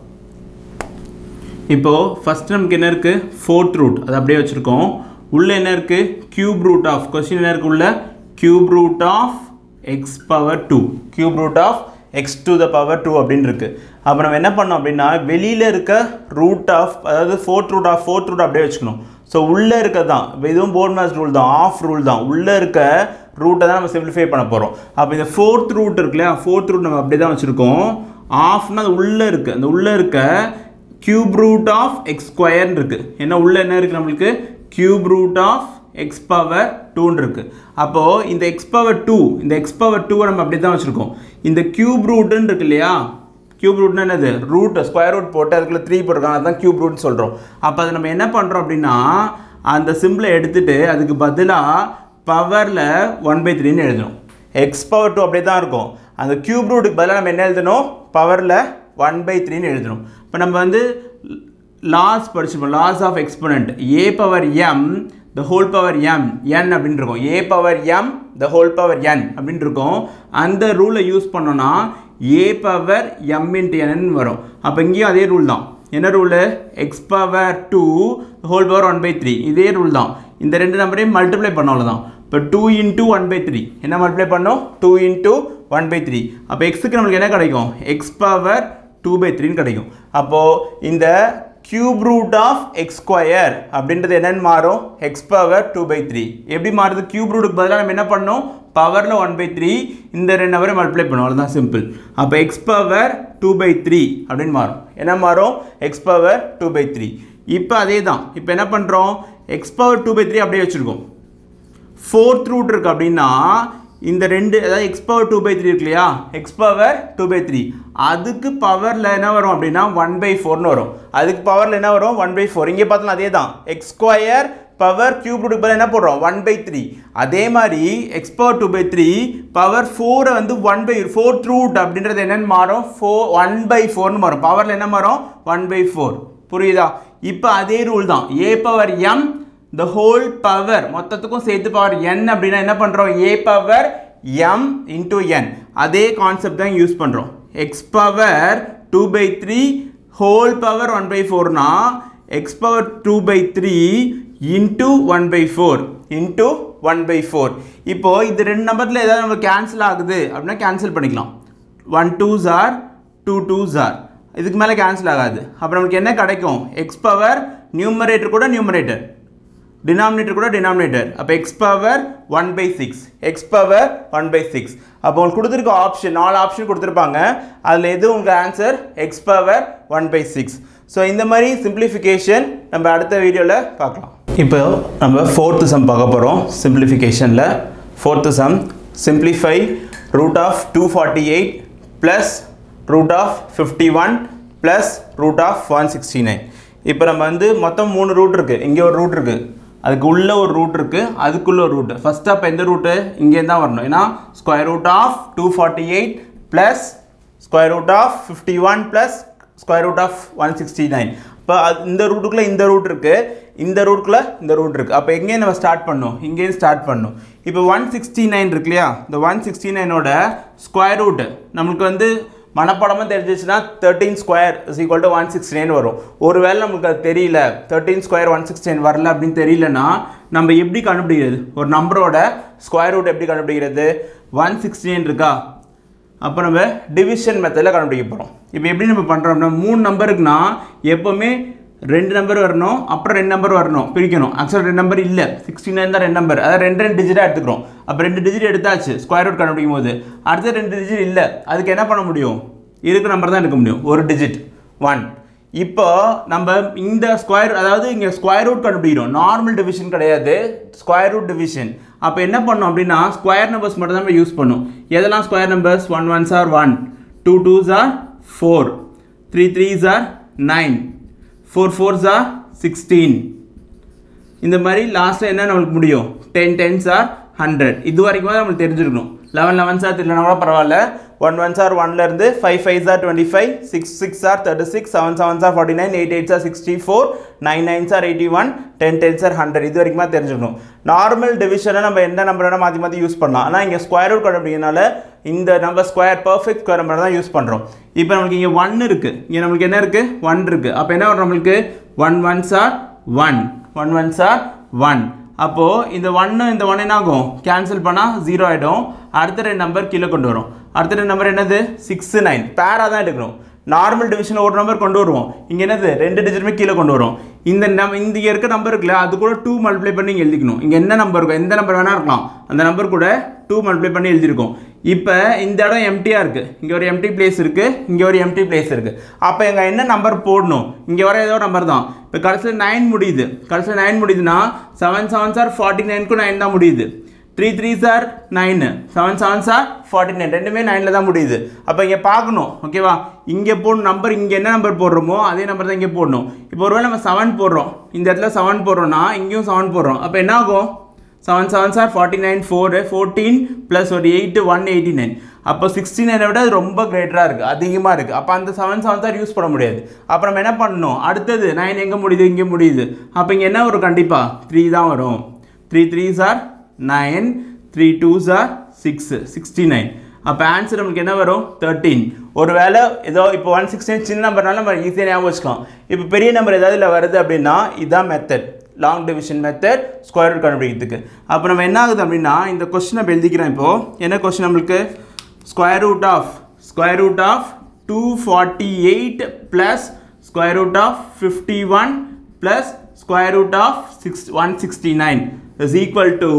இப்போது ஃபஸ்ட் நமக்கு என்ன இருக்குது ஃபோர்த் ரூட் அது அப்படியே வச்சுருக்கோம் உள்ளே என்ன இருக்குது கியூப் ரூட் ஆஃப் கொஸ்டின் என்ன இருக்குது உள்ள cube root of x power two cube root of x to the power two அப்படின்னு இருக்குது அப்போ நம்ம என்ன பண்ணோம் அப்படின்னா வெளியில் இருக்க ரூட் ஆஃப் அதாவது fourth root of fourth root அப்படியே வச்சுக்கணும் ஸோ உள்ளே இருக்க தான் இப்போ இதுவும் போர்ட் மாஸ் ரூல் தான் ஆஃப் ரூல் தான் உள்ளே இருக்க ரூட்டை தான் நம்ம சிம்பிளிஃபை பண்ண போகிறோம் அப்போ இந்த ஃபோர்த் ரூட் இருக்கு இல்லையா ஃபோர்த் ரூட் நம்ம அப்படியே தான் வச்சுருக்கோம் ஆஃப்னா அது உள்ளே இருக்குது அந்த உள்ளே இருக்க கியூப் ரூட் ஆஃப் எக்ஸ் ஸ்கொயர்னு இருக்குது என்ன உள்ள என்ன இருக்குது நம்மளுக்கு cube root of x power டூன்னு இருக்குது அப்போது இந்த எக்ஸ் பவர் டூ இந்த எக்ஸ் பவர் டூவை நம்ம அப்படி தான் வச்சுருக்கோம் இந்த கியூப் ரூட்டுன்னு இருக்கு இல்லையா கியூப் ரூட்னா என்னது ரூட் ஸ்கொயர் ரூட் போட்டு அதுக்குள்ள த்ரீ போட்டிருக்காங்க அதுதான் கியூப் ரூட்னு சொல்கிறோம் அப்போ அதை நம்ம என்ன பண்ணுறோம் அப்படின்னா அந்த சிம்பிளை எடுத்துட்டு அதுக்கு பதிலாக பவரில் ஒன் பை த்ரீன்னு எழுதணும் எக்ஸ் பவர் டூ அப்படியே தான் இருக்கும் அந்த கியூப் ரூட்டுக்கு பதிலாக நம்ம என்ன எழுதணும் பவரில் ஒன் பை த்ரீன்னு எழுதணும் இப்போ நம்ம வந்து லாஸ் படிச்சிருப்போம் laws of exponent a power m the whole power m n அப்படின்னு இருக்கும் a power m the whole power n அப்படின்னு இருக்கும் அந்த ரூலை யூஸ் பண்ணோன்னா a power m into n வரும் அப்போ இங்கேயும் அதே ரூல் தான் என்ன rule x power two whole power one by three இதே ரூல் தான் இந்த ரெண்டு நம்பரையும் மல்டிப்ளை பண்ண அவ்வளோதான் இப்போ two into one by three என்ன மல்டிப்ளை பண்ணோம் two into one by three அப்போ எக்ஸுக்கு நம்மளுக்கு என்ன கிடைக்கும் எக்ஸ் பவர் டூ பை த்ரீன்னு கிடைக்கும் அப்போது இந்த cube root of x square அப்படின்றது என்னன்னு மாறும் x power two by three எப்படி மாறுது கியூப் ரூட்டுக்கு பதிலாக நம்ம என்ன பண்ணோம் பவரில் ஒன் பை த்ரீ இந்த ரெண்டு நம்பரை மல்டிப்ளை பண்ணுவோம் அவ்வளோதான் சிம்பிள் அப்போ x power two by three அப்படின்னு மாறும் என்ன மாறும் x power two by three இப்போ அதே தான் இப்போ என்ன பண்ணுறோம் x power two by three அப்படியே வச்சுருக்கோம் ஃபோர்த் ரூட் இருக்குது அப்படின்னா இந்த ரெண்டு அதாவது x power two by three இருக்கு இல்லையா x power two by three அதுக்கு பவரில் என்ன வரும் அப்படின்னா ஒன் பை ஃபோர்னு வரும் அதுக்கு பவரில் என்ன வரும் ஒன் பை ஃபோர் இங்கே பார்த்தோம்னா அதே தான் எக்ஸ் ஸ்கொயர் பவர் கியூப் ரூட்டுக்கு பதிலாக என்ன போடுறோம் ஒன் பை த்ரீ அதே மாதிரி x power two by three power ஃபோரை வந்து ஒன் பை ஃபோர்த் ரூட் அப்படின்றது என்னென்னு மாறும் ஃபோர் ஒன் பை ஃபோர்னு மாறும் பவரில் என்ன மாறும் ஒன் பை ஃபோர் புரியுதா இப்போ அதே ரூல் தான் a power m the whole power மொத்தத்துக்கும் சேர்த்து பவர் n அப்படின்னா என்ன பண்ணுறோம் a power m into n அதே கான்செப்ட் தான் யூஸ் பண்ணுறோம் x power two by three whole power one by ஃபோர்னா x power two by three into one by four into one by four இப்போது இது ரெண்டு நம்பரில் ஏதாவது நம்ம கேன்சல் ஆகுது அப்படின்னா கேன்சல் பண்ணிக்கலாம் one twos are two twos are இதுக்கு மேலே கேன்சல் ஆகாது அப்போ நமக்கு என்ன கிடைக்கும் எக்ஸ் பவர் நியூமரேட்டர் கூட நியூமரேட்டர் டினாமினேட்டர் கூட டினாமினேட்டர் அப்போ x power one by six x power one by six அப்போ உங்களுக்கு கொடுத்துருக்க ஆப்ஷன் நாலு ஆப்ஷன் கொடுத்துருப்பாங்க அதில் எது உங்கள் answer x power one by six so இந்த மாதிரி சிம்பிளிஃபிகேஷன் நம்ம அடுத்த வீடியோவில் பார்க்கலாம் இப்போ நம்ம ஃபோர்த்து சம் பார்க்க போகிறோம் சிம்பிளிஃபிகேஷனில் fourth sum simplify root of two forty eight plus root of fifty one plus root of one sixty nine இப்போ நம்ம வந்து மொத்தம் மூணு ரூட் இருக்குது இங்கே ஒரு ரூட் இருக்குது அதுக்கு உள்ள ஒரு ரூட் இருக்குது அதுக்குள்ள ஒரு ரூட் ஃபர்ஸ்ட் அப்போ எந்த ரூட்டு இங்கே தான் வரணும் ஏன்னா square root of two forty eight plus square root of fifty one plus square root of one sixty nine இப்போ இந்த ரூட்டுக்குள்ளே இந்த ரூட் இருக்குது இந்த ரூட்டுக்குள்ளே இந்த ரூட் இருக்குது அப்போ எங்கேயே நம்ம ஸ்டார்ட் பண்ணோம் இங்கேயும் ஸ்டார்ட் பண்ணோம் இப்போ ஒன் சிக்ஸ்டி நைன் இருக்கு இல்லையா இந்த ஒன் சிக்ஸ்டி நைனோட ஸ்கொயர் ரூட் நம்மளுக்கு வந்து மனப்படமாக தெரிஞ்சிச்சுன்னா thirteen square is equal to one sixty nine வரும் ஒருவேளை நமக்கு அது தெரியல thirteen square one sixty nine வரல அப்படின்னு தெரியலனா நம்ம எப்படி கண்டுபிடிக்கிறது ஒரு நம்பரோட ஸ்கொயர் ரூட் எப்படி கண்டுபிடிக்கிறது ஒன் சிக்ஸ்டி நைன் இருக்கா அப்போ நம்ம டிவிஷன் மெத்தடில் கண்டுபிடிக்க போகிறோம் இப்போ எப்படி நம்ம பண்ணுறோம்னா மூணு நம்பருக்குனா எப்போவுமே ரெண்டு நம்பர் வரணும் அப்புறம் ரெண்டு நம்பர் வரணும் பிரிக்கணும் ஆக்சுவலாக ரெண்டு நம்பர் இல்லை சிக்ஸ்டி நைன் தான் ரெண்டு நம்பர் அதாவது ரெண்டு ரெண்டு டிஜிட்டாக எடுத்துக்கிறோம் அப்போ ரெண்டு டிஜிட் எடுத்தாச்சு ஸ்கொயர் ரூட் கண்டுபிடிக்கும் போது அடுத்த ரெண்டு டிஜிட் இல்லை அதுக்கு என்ன பண்ண முடியும் இருக்கிற நம்பர் தான் எடுக்க முடியும் ஒரு டிஜிட் ஒன் இப்போ நம்ம இந்த ஸ்கொயர் அதாவது இங்கே ஸ்கொயர் ரூட் கண்டுபிடிக்கிறோம் நார்மல் டிவிஷன் கிடையாது ஸ்கொயர் ரூட் டிவிஷன் அப்போ என்ன பண்ணோம் அப்படின்னா ஸ்கொயர் நம்பர்ஸ் மட்டும் தான் நம்ம யூஸ் பண்ணும் எதெல்லாம் square numbers one ones are one two twos are four three threes are nine four fours are sixteen இந்த மாதிரி லாஸ்ட்டில் என்ன நம்மளுக்கு முடியும் டென் டென்ஸ் ஆர் ஹண்ட்ரட் இது வரைக்கும் தான் நம்மளுக்கு தெரிஞ்சிருக்கணும் லெவன் லெவன் சார் இல்லைனா கூட பரவாயில்ல ஒன் ஒன் சார் ஒன்லேருந்து five five are twenty five six six are thirty six seven seven are forty nine eight eight are sixty four nine nine sir eighty one ten ten sir hundred இது வரைக்குமா தெரிஞ்சுக்கணும் normal டிவிஷனை நம்ம எந்த number வேணால் மாற்றி மாற்றி use பண்ணலாம் ஆனால் இங்கே ஸ்கொயர் ரூட் கண்டுபிடிக்கிறதுனால இந்த number square perfect square number தான் யூஸ் பண்ணுறோம் இப்போ நம்மளுக்கு இங்கே ஒன் இருக்குது இங்கே நம்மளுக்கு என்ன இருக்குது ஒன் இருக்குது அப்போ என்ன வரும் நம்மளுக்கு one one are one one one are one அப்போது இந்த ஒன்று இந்த ஒன் என்ன ஆகும் கேன்சல் பண்ணால் ஜீரோ ஆகிடும் அடுத்த ரெண்டு நம்பர் கீழே கொண்டு வரும் அடுத்த ரெண்டு நம்பர் என்னது சிக்ஸ் நைன் பேராக தான் எடுக்கணும் நார்மல் டிவிஷனில் ஒரு நம்பர் கொண்டு வருவோம் இங்கே என்னது ரெண்டு டிஜிட்டுமே கீழே கொண்டு வரும் இந்த நம் இந்த இருக்க நம்பர் இருக்குல்ல அது கூட டூ மல்டிப்ளை பண்ணி இங்கே எழுதிக்கணும் இங்கே என்ன நம்பர் இருக்கும் எந்த நம்பர் வேணா இருக்கலாம் அந்த நம்பர் கூட டூ மல்டிப்ளை பண்ணி எழுதியிருக்கோம் இப்போ இந்த இடம் எம்டியாக இருக்குது இங்கே ஒரு எம்டி பிளேஸ் இருக்குது இங்கே ஒரு எம்டி பிளேஸ் இருக்குது அப்போ எங்கள் என்ன நம்பர் போடணும் இங்கே வர ஏதோ நம்பர் தான் இப்போ கடைசியில் நைன் முடியுது கடைசியில் நைன் முடியுதுன்னா செவன் செவன் சார் ஃபார்ட்டி நைனுக்கும் நைன் தான் முடியுது three three are nine seven seven are forty nine ரெண்டுமே நைனில் தான் முடியுது அப்போ இங்கே பார்க்கணும் ஓகேவா இங்கே போடணும் நம்பர் இங்கே என்ன நம்பர் போடுறோமோ அதே நம்பர் தான் இங்கே போடணும் இப்போ ஒருவேளை நம்ம செவன் போடுறோம் இந்த இடத்துல செவன் போடுறோம்னா இங்கேயும் செவன் போடுறோம் அப்போ என்ன ஆகும் seven seven are forty nine four fourteen plus ஒரு எயிட்டு ஒன் எயிட்டி நைன் அப்போ சிக்ஸ்டி நைனை விட அது ரொம்ப கிரேட்டராக இருக்குது அதிகமாக இருக்குது அப்போ அந்த செவன் செவன் சார் யூஸ் பண்ண முடியாது அப்போ நம்ம என்ன பண்ணணும் அடுத்தது நைன் எங்கே முடியுது இங்கே முடியுது அப்போ இங்கே என்ன வரும் கண்டிப்பாக த்ரீ தான் வரும் three three are nine three two are six sixty nine அப்போ ஆன்சர் நம்மளுக்கு என்ன வரும் தேர்ட்டீன் ஒரு வேளை ஏதோ இப்போ ஒன் சிக்ஸ்டீன் சின்ன நம்பர்னால நம்ம ஈஸியாக ஞாபகம் வச்சுக்கலாம் இப்போ பெரிய நம்பர் ஏதாவது இல்லை வருது அப்படின்னா இதுதான் method long division method square root கண்டுபிடிக்கிறதுக்கு அப்போ நம்ம என்ன ஆகுது அப்படின்னா இந்த கொஸ்டின் நம்ம எழுதிக்கிறோம் இப்போது என்ன கொஸ்டின் நம்மளுக்கு square root of square root of two forty eight plus square root of fifty one plus square root of six one sixty nine is equal to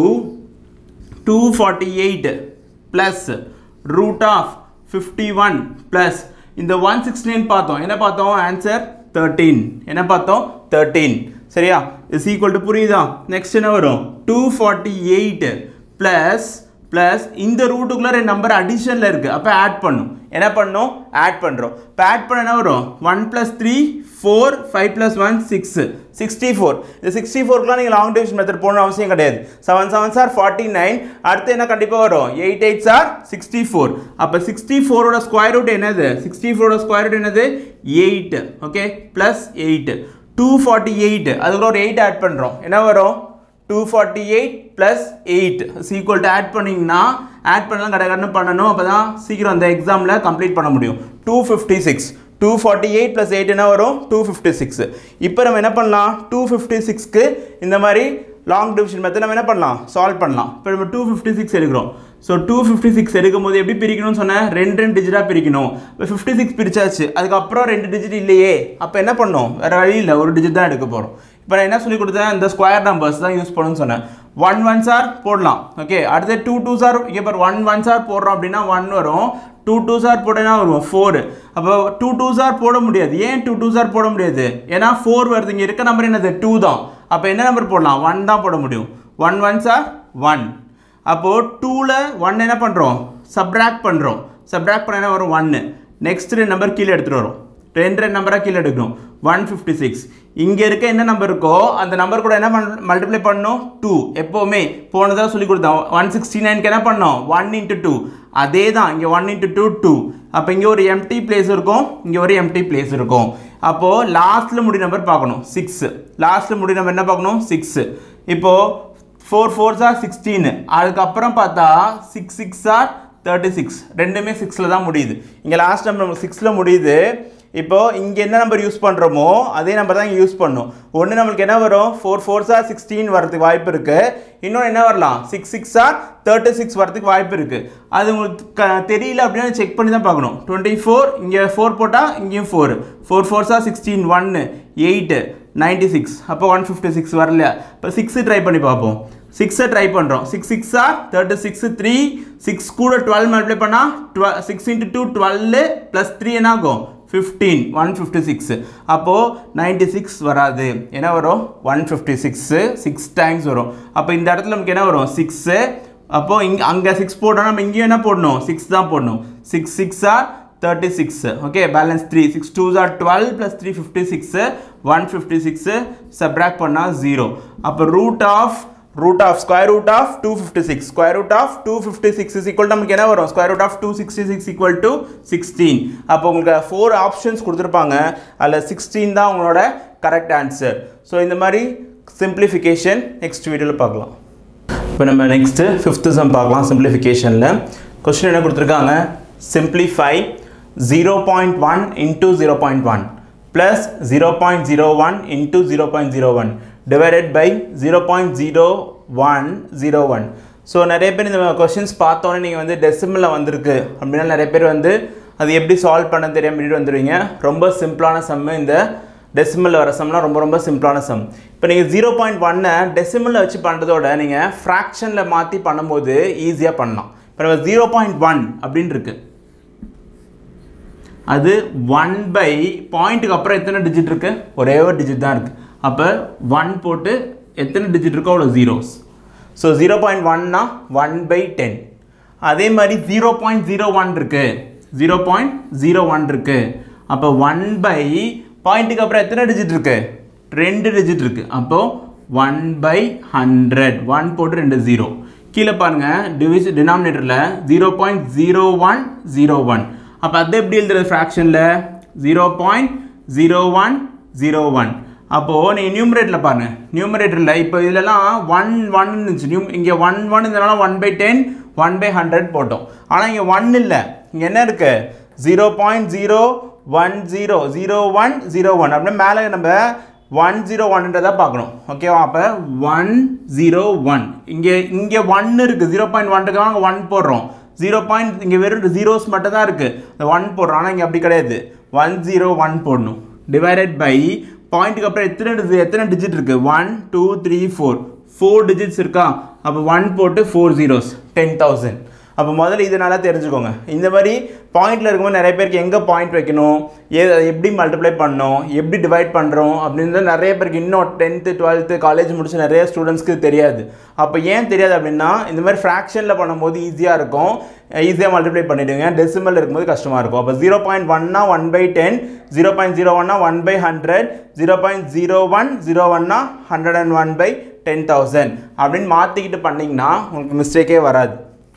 two forty eight plus root of fifty one plus இந்த one sixteen பார்த்தோம் என்ன பார்த்தோம் answer thirteen என்ன பார்த்தோம் thirteen சரியா is equal to புரியுதா next என்ன வரும் two forty eight plus plus இந்த ரூட்டுக்குள்ளே ரெண்டு நம்பர் அடிஷனில் இருக்குது அப்போ ஆட் பண்ணும் என்ன பண்ணும் ஆட் பண்ணுறோம் இப்போ ஆட் பண்ண என்ன வரும் one plus three four five plus one six sixty four இந்த சிக்ஸ்டி ஃபோர்க்குலாம் நீங்கள் லாங் டிவிஷன் மெத்தட் போகணும் அவசியம் கிடையாது seven seven are forty nine அடுத்து என்ன கண்டிப்பாக வரும் eight eight are sixty four அப்போ சிக்ஸ்டி ஃபோரோட ஸ்கொயர் ரூட் என்னது சிக்ஸ்டி ஃபோரோட ஸ்கொயர் ரூட் என்னது eight okay plus eight two forty eight அதுக்குள்ள ஒரு எயிட் ஆட் பண்ணுறோம் என்ன வரும் two forty eight plus eight equal to add பண்ணிங்கன்னா ஆட் பண்ணலாம் கடை கடன்னு பண்ணணும் அப்போ தான் சீக்கிரம் அந்த எக்ஸாமில் கம்ப்ளீட் பண்ண முடியும் two fifty six two forty eight plus eight என்ன வரும் டூ ஃபிஃப்டி சிக்ஸ் இப்போ நம்ம என்ன பண்ணலாம் டூ ஃபிஃப்டி சிக்ஸ்க்கு இந்த மாதிரி லாங் டிவிஷன் மெத்தட் நம்ம என்ன பண்ணலாம் சால்வ் பண்ணலாம் இப்போ நம்ம டூ ஃபிஃப்டி சிக்ஸ் எடுக்கிறோம் ஸோ டூ ஃபிஃப்டி சிக்ஸ் எடுக்கும் போது எப்படி பிரிக்கணும்னு சொன்னேன் ரெண்டு ரெண்டு டிஜிட்டாக பிரிக்கணும் இப்போ ஃபிஃப்டி சிக்ஸ் பிரிச்சாச்சு அதுக்கப்புறம் ரெண்டு டிஜிட் இல்லையே அப்போ என்ன பண்ணோம் வேறு வழி இல்லை ஒரு டிஜிட் தான் எடுக்க போகிறோம் இப்போ நான் என்ன சொல்லி கொடுத்தேன் இந்த ஸ்கொயர் நம்பர்ஸ் தான் யூஸ் பண்ணணும்னு சொன்னேன் ஒன் ஒன் சார் போடலாம் ஓகே அடுத்து டூ டூ சார் இங்கே பாரு ஒன் ஒன் சார் போடுறோம் அப்படின்னா ஒன் வரும் டூ டூ சார் போட்டேன்னா வரும் ஃபோர் அப்போ டூ டூ சார் போட முடியாது ஏன் டூ டூ சார் போட முடியாது ஏன்னா ஃபோர் வருது இங்கே இருக்க நம்பர் என்னது டூ தான் அப்போ என்ன நம்பர் போடலாம் ஒன் தான் போட முடியும் ஒன் ஒன் சார் ஒன் அப்போது டூவில் ஒன் என்ன பண்ணுறோம் சப்ராக்ட் பண்ணுறோம் சப்ராக்ட் பண்ண என்ன வரும் ஒன்று நெக்ஸ்ட் ரெண்டு நம்பர் கீழே எடுத்துகிட்டு வரும் ரெண்டு ரெண்டு நம்பராக கீழே எடுக்கணும் ஒன் ஃபிஃப்டி சிக்ஸ் இங்கே இருக்க என்ன நம்பர் இருக்கோ அந்த நம்பர் கூட என்ன பண் மல்டிப்ளை பண்ணணும் டூ எப்போவுமே போனதாக சொல்லி கொடுத்தோம் ஒன் சிக்ஸ்டி நைனுக்கு என்ன பண்ணோம் ஒன் இன்ட்டு டூ அதே தான் இங்கே ஒன் இன்ட்டு டூ டூ அப்போ இங்கே ஒரு எம்டி பிளேஸ் இருக்கும் இங்கே ஒரு எம்டி பிளேஸ் இருக்கும் அப்போது லாஸ்ட்டில் முடி நம்பர் பார்க்கணும் சிக்ஸு லாஸ்ட்டில் முடி நம்பர் என்ன பார்க்கணும் சிக்ஸு இப்போது ஃபோர் ஃபோர் சார் சிக்ஸ்டீனு அதுக்கப்புறம் பார்த்தா six six are thirty six ரெண்டுமே சிக்ஸில் தான் முடியுது இங்கே லாஸ்ட் நம்பர் சிக்ஸில் முடியுது இப்போ இங்கே என்ன நம்பர் யூஸ் பண்ணுறோமோ அதே நம்பர் தான் இங்கே யூஸ் பண்ணணும் ஒன்று நம்மளுக்கு என்ன வரும் ஃபோர் ஃபோர் சார் சிக்ஸ்டீன் வரதுக்கு வாய்ப்பு இருக்குது இன்னொன்று என்ன வரலாம் six six are thirty six வரதுக்கு வாய்ப்பு இருக்குது அது உங்களுக்கு க தெரியல அப்படின்னா செக் பண்ணி தான் பார்க்கணும் டுவெண்ட்டி ஃபோர் இங்கே ஃபோர் போட்டால் இங்கேயும் four four four are sixteen ஒன்று எயிட்டு நைன்ட்டி சிக்ஸ் அப்போ ஒன் ஃபிஃப்டி சிக்ஸ் வரலையா இப்போ சிக்ஸு ட்ரை பண்ணி பார்ப்போம் சிக்ஸை ட்ரை பண்ணுறோம் சிக்ஸ் சிக்ஸா தேர்ட்டி சிக்ஸ் த்ரீ சிக்ஸ் கூட டுவெல் மல்டிப்ளை பண்ணால் twelve six into two twelve plus three என்ன ஆகும் ஃபிஃப்டீன் ஒன் ஃபிஃப்டி சிக்ஸ் அப்போது நைன்ட்டி சிக்ஸ் வராது என்ன வரும் one fifty six six times வரும் அப்போ இந்த இடத்துல நமக்கு என்ன வரும் சிக்ஸு அப்போது இங்கே அங்கே சிக்ஸ் போட்டோம் நம்ம இங்கேயும் என்ன போடணும் சிக்ஸ் தான் போடணும் சிக்ஸ் சிக்ஸா thirty six okay balance three six two are twelve plus three fifty six one fifty six subtract பண்ணால் ஜீரோ அப்போ root of root of square root of 256 square root of 256 is equal to நமக்கு என்ன வரும் square root of 266 equal to 16 அப்போ உங்களுக்கு four options கொடுத்துருப்பாங்க அதில் sixteen தான் உங்களோட கரெக்ட் ஆன்சர் ஸோ இந்த மாதிரி சிம்பிளிஃபிகேஷன் நெக்ஸ்ட் வீடியோவில் பார்க்கலாம் இப்போ நம்ம நெக்ஸ்ட்டு ஃபிஃப்த்து சம் பார்க்கலாம் சிம்பிளிஃபிகேஷனில் கொஸ்டின் என்ன கொடுத்துருக்காங்க simplify zero point one into zero point one plus zero point zero one into zero point zero one divided by zero point zero one zero one so நிறைய பேர் இந்த questions பார்த்தோன்னே நீங்கள் வந்து டெசிமலில் வந்திருக்கு அப்படின்னா நிறைய பேர் வந்து அது எப்படி சால்வ் பண்ண தெரியாம விட்டுட்டு வந்துடுவீங்க ரொம்ப சிம்பிளான சம்மு இந்த டெசிமலில் வர சம்லாம் ரொம்ப ரொம்ப சிம்பிளான சம் இப்போ நீங்கள் ஜீரோ பாயிண்ட் ஒன்னை டெசிமலில் வச்சு பண்ணுறதோட நீங்கள் ஃப்ராக்ஷனில் மாற்றி பண்ணும்போது ஈஸியாக பண்ணலாம் இப்போ நம்ம ஜீரோ பாயிண்ட் ஒன் அப்படின்னு இருக்கு அது ஒன் பை பாயிண்ட்டுக்கு அப்புறம் எத்தனை டிஜிட் இருக்கு ஒரே ஒரு டிஜிட் தான் இருக்குது அப்போ ஒன் போட்டு எத்தனை டிஜிட் இருக்கோ அவ்வளோ ஜீரோஸ் ஸோ ஜீரோ பாயிண்ட் ஒன்னா ஒன் பை டென் அதே மாதிரி ஜீரோ பாயிண்ட் ஜீரோ ஒன் இருக்கு ஜீரோ பாயிண்ட் ஜீரோ ஒன் இருக்கு அப்போ ஒன் பை பாயிண்ட்டுக்கு அப்புறம் எத்தனை டிஜிட் இருக்கு ரெண்டு டிஜிட் இருக்கு அப்போ ஒன் பை ஹண்ட்ரட் ஒன் போட்டு ரெண்டு ஜீரோ கீழே பாருங்க டிவிஸ் டினாமினேட்டரில் zero point zero one zero one அப்போ அது எப்படி எழுதுறது ஃப்ராக்ஷனில் zero point zero one zero one அப்போது நீங்கள் நியூமரேட்டரில் பாருங்கள் நியூமரேட்டரில் இப்போ இதிலலாம் ஒன் ஒன் இருந்துச்சு நியூ இங்கே ஒன் ஒன் இருந்தனால one by ten one by hundred போட்டோம் ஆனால் இங்கே ஒன் இல்லை இங்கே என்ன இருக்குது zero point zero one zero zero one zero one அப்படின்னா மேலே நம்ம ஒன் ஜீரோ ஒன்ன்றதை பார்க்கணும் ஓகேவா அப்போ ஒன் ஜீரோ ஒன் இங்கே இங்கே ஒன் இருக்குது ஜீரோ பாயிண்ட் ஒன் இருக்கு அங்கே ஒன் போடுறோம் ஜீரோ பாயிண்ட் இங்கே வெறும் ஜீரோஸ் மட்டும் தான் இருக்குது அந்த ஒன் போடுறோம் ஆனால் இங்கே அப்படி கிடையாது ஒன் ஜீரோ ஒன் போடணும் டிவைடட் பை பாயிண்ட்டுக்கு அப்புறம் எத்தனை டி- எத்தனை டிஜிட் இருக்குது one two three four four digits இருக்கா அப்போ ஒன் போட்டு ஃபோர் ஜீரோஸ் டென் தௌசண்ட் அப்போ முதல்ல இது நல்லா தெரிஞ்சுக்கோங்க இந்த மாதிரி பாயிண்டில் இருக்கும்போது நிறைய பேருக்கு எங்கே பாயிண்ட் வைக்கணும் ஏ அதை எப்படி மல்டிப்ளை பண்ணணும் எப்படி டிவைட் பண்ணுறோம் அப்படின்னு நிறைய பேருக்கு இன்னும் டென்த்து டுவெல்த்து காலேஜ் முடிச்ச நிறைய ஸ்டூடெண்ட்ஸ்க்கு தெரியாது அப்போ ஏன் தெரியாது அப்படின்னா இந்த மாதிரி ஃப்ராக்ஷனில் பண்ணும்போது ஈஸியாக இருக்கும் ஈஸியாக மல்டிப்ளை பண்ணிவிடுங்க டெசிமல் இருக்கும்போது கஷ்டமாக இருக்கும் அப்போ ஜீரோ பாயிண்ட் ஒன்னா one by ten zero point zero ஒன்னா one by hundred zero point zero one zero ஒன்னா hundred and one by ten thousand அப்படின்னு மாற்றிக்கிட்டு பண்ணிங்கன்னா உங்களுக்கு மிஸ்டேக்கே வராது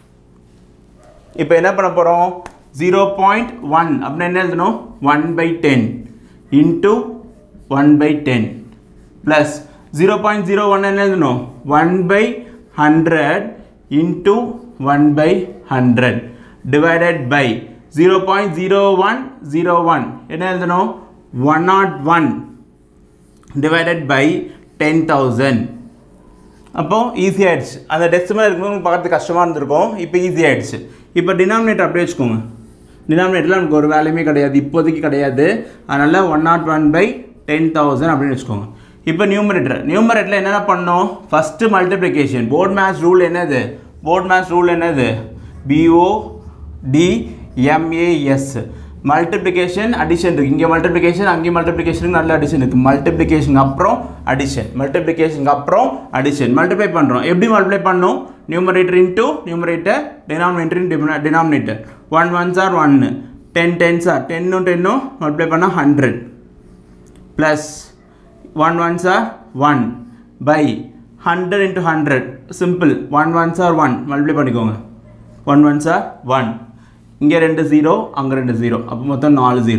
இப்போ என்ன பண்ண போகிறோம் ஜீரோ பாயிண்ட் ஒன் அப்படின்னா என்ன எழுதணும் one by ten into one by ten plus zero point zero one என்ன எழுதணும் one by hundred into one by hundred divided by zero point zero one zero one என்ன எழுதணும் one nought one divided by ten thousand அப்போ easy ஆயிடுச்சு அந்த decimal இருக்கும்போது பார்க்கறது கஷ்டமாக இருந்திருக்கும் இப்போ ஈஸி ஆயிடுச்சு இப்போ டினாமினேட்டர் அப்படியே வச்சுக்கோங்க டினாமினேட்டரில் நமக்கு ஒரு வேலையுமே கிடையாது இப்போதைக்கு கிடையாது அதனால் one nought one by ten thousand அப்படின்னு வச்சுக்கோங்க இப்போ நியூமரேட்டர் நியூமரேட்டரில் என்னென்ன பண்ணோம் first multiplication BODMAS rule என்னது போர்ட் மேட்ச் ரூல் என்னது B O D M A S multiplication addition இருக்குது இங்கே மல்டிப்ளிகேஷன் அங்கே மல்டிப்ளிகேஷனுக்கு நல்ல அடிஷன் இருக்குது மல்டிப்ளிகேஷனுக்கு அப்புறம் அடிஷன் மல்டிப்ளிகேஷனுக்கு அப்புறம் அடிஷன் மல்டிப்ளை பண்ணுறோம் எப்படி மல்டிப்ளை பண்ணணும் numerator into numerator denominator in denominator one ones are ஒன்று டென் டென்ஸ் ஆர் டென்னும் டென்னும் மல்டிப்ளை பண்ணால் hundred plus one ones are one by hundred into hundred simple one ones are one multiply பண்ணிக்கோங்க one ones are one இங்கே ரெண்டு zero அங்கே ரெண்டு zero அப்போ மொத்தம் நாலு zero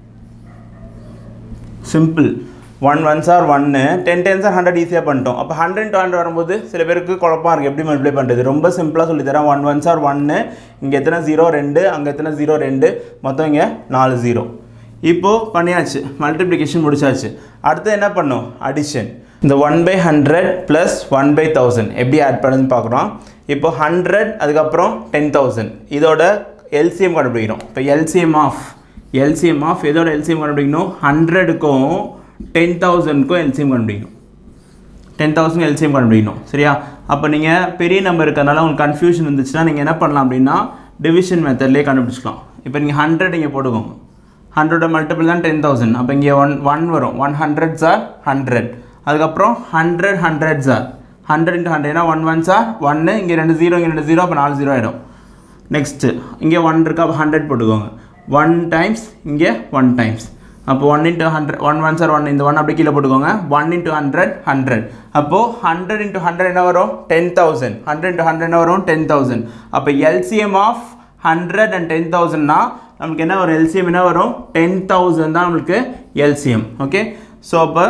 simple one ones are ஒன்று டென் டென்ஸ் ஆர் ஹண்ட்ரட் ஈஸியாக பண்ணிட்டோம் அப்போ ஹண்ட்ரட் டு ஹண்ட்ரட் வரும்போது சில பேருக்கு குழப்பமா இருக்குது எப்படி மல்டிப்ளை பண்ணுறது ரொம்ப சிம்பிளாக சொல்லி தரேன் ஒன் ஒன்ஸ் ஆர் ஒன்று இங்கே எத்தனை ஜீரோ ரெண்டு அங்கே எத்தனை ஜீரோ ரெண்டு மொத்தம் இங்கே நாலு ஜீரோ இப்போது பண்ணியாச்சு மல்டிப்ளிகேஷன் முடிச்சாச்சு அடுத்து என்ன பண்ணும் அடிஷன் இந்த one by hundred plus one by thousand எப்படி ஆட் பண்ணுதுன்னு பார்க்குறோம் இப்போ ஹண்ட்ரட் அதுக்கப்புறம் டென் தௌசண்ட் இதோட எல்சிஎம் கண்டுபிடிக்கிறோம் இப்போ எல்சிஎம் ஆஃப் எல்சிஎம் ஆஃப் எதோட எல்சிஎம் கண்டுபிடிக்கணும் ஹண்ட்ரடுக்கும் டென் தௌசண்ட்க்கும் எல்சிஎம் கண்டுபிடிக்கணும் டென் தௌசண்ட் எல்சிஎம் கண்டுபிடிக்கணும் சரியா அப்போ நீங்கள் பெரிய நம்பர் இருக்கிறதுனால உங்களுக்கு கன்ஃபியூஷன் இருந்துச்சுன்னா நீங்கள் என்ன பண்ணலாம் அப்படின்னா டிவிஷன் மெத்தட்லேயே கண்டுபிடிச்சிக்கலாம் இப்போ நீங்கள் ஹண்ட்ரட் இங்கே போட்டுக்கோங்க ஹண்ட்ரடோட மல்டிபிள் தான் டென் தௌசண்ட் அப்போ இங்கே ஒன் ஒன் வரும் ஒன் ஹண்ட்ரட் சார் ஹண்ட்ரட் அதுக்கப்புறம் hundred hundred are hundred into hundred ஏன்னா ஒன் ஒன் சார் ஒன்று இங்கே ரெண்டு ஜீரோ இங்கே ரெண்டு ஜீரோ அப்போ நாலு ஜீரோ ஆகிடும் நெக்ஸ்ட்டு இங்கே ஒன் இருக்கா அப்போ ஹண்ட்ரட் போட்டுக்கோங்க ஒன் டைம்ஸ் இங்கே ஒன் டைம்ஸ் அப்போ one into hundred one one are one இந்த ஒன் அப்படி கீழே போட்டுக்கோங்க ஒன் இன்ட்டு ஹண்ட்ரட் ஹண்ட்ரட் அப்போது ஹண்ட்ரட் இன்ட்டு ஹண்ட்ரட் என்ன வரும் ten thousand hundred into hundred என்ன வரும் டென் தௌசண்ட் அப்போ LCM of hundred and ten தௌசண்ட்னா நமக்கு என்ன வரும் எல்சிஎம் என்ன வரும் டென் தௌசண்ட் தான் நம்மளுக்கு எல்சிஎம் ஓகே ஸோ அப்போ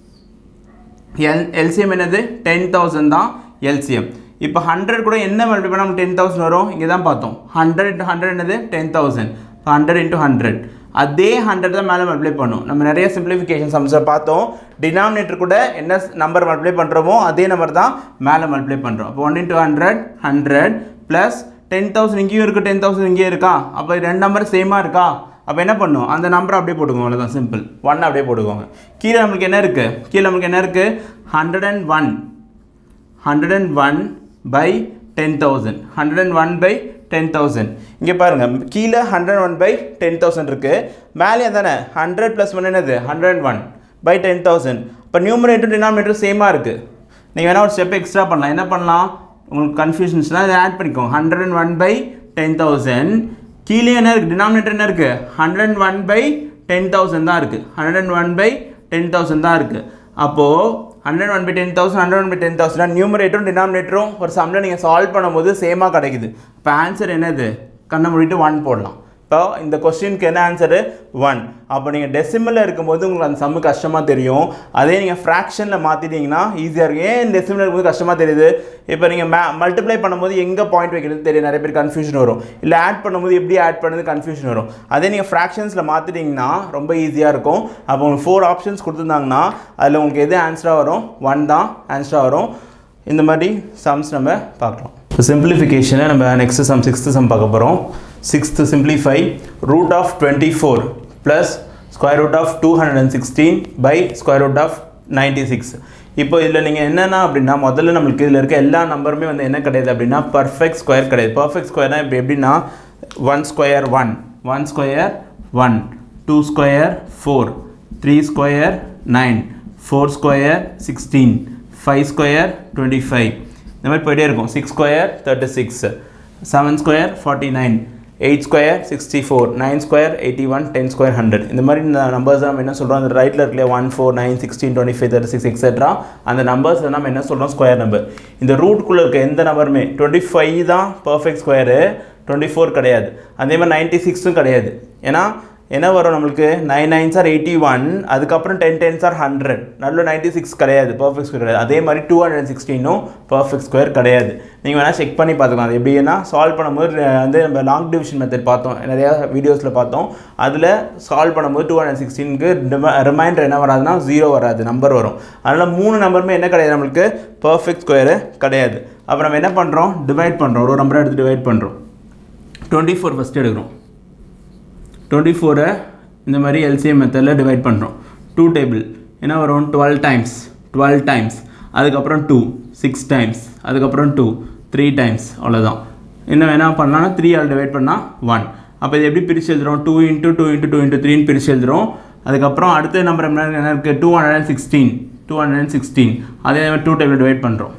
எல் எல்சிஎம் என்னது டென் தௌசண்ட் தான் எல்சிஎம் இப்போ ஹண்ட்ரட் கூட என்ன மல்டிபிள் பண்ணால் நமக்கு டென் தௌசண்ட் வரும் இங்கே தான் பார்த்தோம் ஹண்ட்ரட் இன்ட்டு ஹண்ட்ரட் என்னது ten thousand hundred into hundred அதே ஹண்ட்ரட் தான் மேலே மல்டிப்ளை பண்ணும் நம்ம நிறைய சிம்பிளிஃபிகேஷன் சம்ஸை பார்த்தோம் டினாமினேட்டர் கூட என்ன நம்பர் மல்டிப்ளை பண்ணுறோமோ அதே நம்பர் தான் மேலே மல்டிப்ளை பண்ணுறோம் அப்போ one into hundred hundred plus ten thousand இங்கேயும் இருக்குது டென் தௌசண்ட் இங்கேயும் இருக்கா அப்போ ரெண்டு நம்பர் சேமாக இருக்கா அப்போ என்ன பண்ணும் அந்த நம்பரை அப்படியே போட்டுக்கோங்க அவ்வளோதான் சிம்பிள் ஒன் அப்படியே போட்டுக்கோங்க கீழே நம்மளுக்கு என்ன இருக்குது கீழே நம்மளுக்கு என்ன இருக்குது hundred and one hundred and one by ten thousand hundred and one by ten thousand இங்கே பாருங்கள் கீழே hundred one by ten thousand இருக்குது மேலே தானே ஹண்ட்ரட் ப்ளஸ் ஒன் என்னது hundred and one by ten thousand இப்போ நியூமரேட்டர் டினாமினேட்டர் சேமாக இருக்குது நீங்கள் வேணால் ஒரு ஸ்டெப் எக்ஸ்ட்ரா பண்ணலாம் என்ன பண்ணலாம் உங்களுக்கு கன்ஃபியூஷன்ஸ்னால் இதை ஆட் பண்ணிக்கோங்க hundred and one by ten thousand கீழே என்ன இருக்குது டினாமினேட்டர் என்ன இருக்குது hundred and one by ten thousand தான் இருக்குது hundred and one by ten thousand தான் இருக்குது அப்போது hundred one by ten thousand hundred one by ten thousand நியூமரேட்டரும் டினாமினேட்டரும் ஒரு சம்மில் நீங்கள் சால்வ் பண்ணும்போது சேமாக கிடைக்குது இப்போ ஆன்சர் என்னது கண்ணை மூடிட்டு ஒன் போடலாம் இப்போ இந்த கொஸ்டினுக்கு என்ன ஆன்சரு ஒன் அப்போ நீங்கள் டெசிமலில் இருக்கும்போது உங்களுக்கு அந்த சம்மு கஷ்டமாக தெரியும் அதே நீங்கள் ஃப்ராக்ஷனில் மாற்றிட்டீங்கன்னா ஈஸியாக இருக்கும் ஏன் டெசிமலில் இருக்கும்போது கஷ்டமாக தெரியுது இப்போ நீங்கள் மே மல்டிப்ளை பண்ணும்போது எங்கே பாயிண்ட் வைக்கிறது தெரியும் நிறைய பேர் கன்ஃபியூஷன் வரும் இல்லை ஆட் பண்ணும்போது எப்படி ஆட் பண்ணுறது கன்ஃபியூஷன் வரும் அதே நீங்கள் ஃப்ராக்ஷன்ஸில் மாற்றிட்டீங்கன்னா ரொம்ப ஈஸியாக இருக்கும் அப்போ உங்களுக்கு ஃபோர் ஆப்ஷன்ஸ் கொடுத்துருந்தாங்கன்னா அதில் உங்களுக்கு எது ஆன்சராக வரும் ஒன் தான் ஆன்சராக வரும் இந்த மாதிரி சம்ஸ் நம்ம பார்க்கலாம் இப்போ சிம்பிளிஃபிகேஷனை நம்ம நெக்ஸ்ட் சம் சிக்ஸ்த்து சம் பார்க்க போகிறோம் sixth simplify root of twenty four plus square root of two hundred and sixteen by square root of ninety six இப்போ இதில் நீங்கள் என்னென்னா அப்படின்னா முதல்ல நம்மளுக்கு இதில் இருக்க எல்லா நம்பருமே வந்து என்ன கிடையாது அப்படின்னா பர்ஃபெக்ட் ஸ்கொயர் கிடையாது பர்ஃபெக்ட் ஸ்கொயர்னால் இப்போ எப்படின்னா one square one one square one two square four three square nine four square sixteen five square twenty five இந்த மாதிரி போயிட்டே இருக்கும் six square thirty six seven square forty nine eight square sixty four nine square eighty one ten square hundred இந்த மாதிரி இந்த numbers நம்ம என்ன சொல்கிறோம் அந்த ரைட்டில் இருக்கல one four nine sixteen twenty five thirty six etcetera அந்த நம்பர்ஸ் நம்ம என்ன சொல்கிறோம் ஸ்கொயர் நம்பர் இந்த ரூட்குள்ளே இருக்க எந்த நம்பருமே டுவெண்ட்டி ஃபைவ் தான் பர்ஃபெக்ட் ஸ்கொயரு டுவெண்ட்டி ஃபோர் கிடையாது அதே மாதிரி நைன்ட்டி சிக்ஸும் கிடையாது ஏன்னா என்ன வரும் நம்மளுக்கு nine nine sir eighty one அதுக்கப்புறம் டென் டென் சார் ஹண்ட்ரட் நல்ல நைன்ட்டி சிக்ஸ் கிடையாது பர்ஃபெக்ட் ஸ்கொயர் கிடையாது அதே மாதிரி டூ ஹண்ட்ரட் சிக்ஸ்டீனும் பர்ஃபெக்ட் ஸ்கொயர் கிடையாது நீங்கள் வேணால் செக் பண்ணி பார்த்துக்கலாம் அது எப்படின்னா சால்வ் பண்ணும்போது வந்து நம்ம லாங் டிவிஷன் மெத்தட் பார்த்தோம் நிறையா வீடியோஸில் பார்த்தோம் அதில் சால்வ் பண்ணும்போது டூ ஹண்ட்ரட் சிக்ஸ்டீனுக்கு ரிமைண்டர் என்ன வராதுன்னா ஜீரோ வராது நம்பர் வரும் அதனால் மூணு நம்பருமே என்ன கிடையாது நம்மளுக்கு பர்ஃபெக்ட் ஸ்கொயரு கிடையாது அப்போ நம்ம என்ன பண்ணுறோம் டிவைட் பண்ணுறோம் ஒரு நம்பரை எடுத்து டிவைட் பண்ணுறோம் டுவெண்ட்டி ஃபோர் ஃபஸ்ட்டு எடுக்கிறோம் டுவெண்ட்டி ஃபோரை இந்த மாதிரி எல்சிஎம் மெத்தடில் டிவைட் பண்ணுறோம் டூ டேபிள் என்ன வரும் டுவெல் டைம்ஸ் டுவெல் டைம்ஸ் அதுக்கப்புறம் டூ சிக்ஸ் டைம்ஸ் அதுக்கப்புறம் டூ த்ரீ டைம்ஸ் அவ்வளோதான் என்ன வேணால் பண்ணலாம்னா த்ரீ ஆல் டிவைட் பண்ணால் ஒன் அப்போ இது எப்படி பிரித்து எழுதுறோம் two into two into two into த்ரீன்னு பிரித்து எழுதுறோம் அதுக்கப்புறம் அடுத்த நம்பர் என்ன இருக்குது two hundred and sixteen two hundred and sixteen அதே மாதிரி டூ டேபிள் டிவைட் பண்ணுறோம்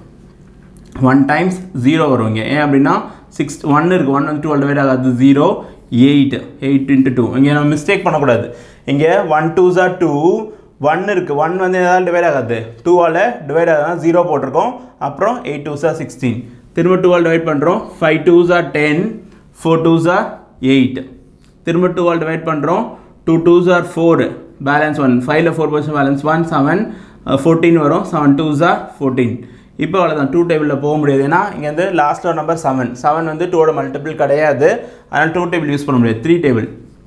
ஒன் டைம்ஸ் ஜீரோ வரும் இங்கே ஏன் அப்படின்னா சிக்ஸ் ஒன் இருக்குது ஒன் வந்து டுவெல் டிவைட் ஆகாது zero eight eight into two இங்கே நம்ம மிஸ்டேக் பண்ணக்கூடாது இங்கே ஒன் டூ ஜார் டூ ஒன் இருக்குது ஒன் வந்து எதாவது டிவைட் ஆகாது டூவால் டிவைட் ஆகாதுனா ஜீரோ போட்டிருக்கோம் அப்புறம் எயிட் டூ ஜார் சிக்ஸ்டீன் திரும்ப டூவால் டிவைட் பண்ணுறோம் ஃபைவ் டூ ஜார் டென் ஃபோர் டூ ஜார் எயிட் திரும்ப டூவால் டிவைட் பண்ணுறோம் டூ டூ ஜார் ஃபோர் பேலன்ஸ் ஒன் ஃபைவ்ல four percent balance one seven fourteen வரும் செவன் டூ ஜார் ஃபோர்டீன் இப்போ அவ்வளோதான் டூ டேபிளில் போக முடியாது ஏன்னா இங்கே வந்து லாஸ்ட்டில் நம்பர் செவன் செவன் வந்து டூவோட மல்டிபிள் கிடையாது அதனால் டூ டேபிள் யூஸ் பண்ண முடியாது த்ரீ டேபிள்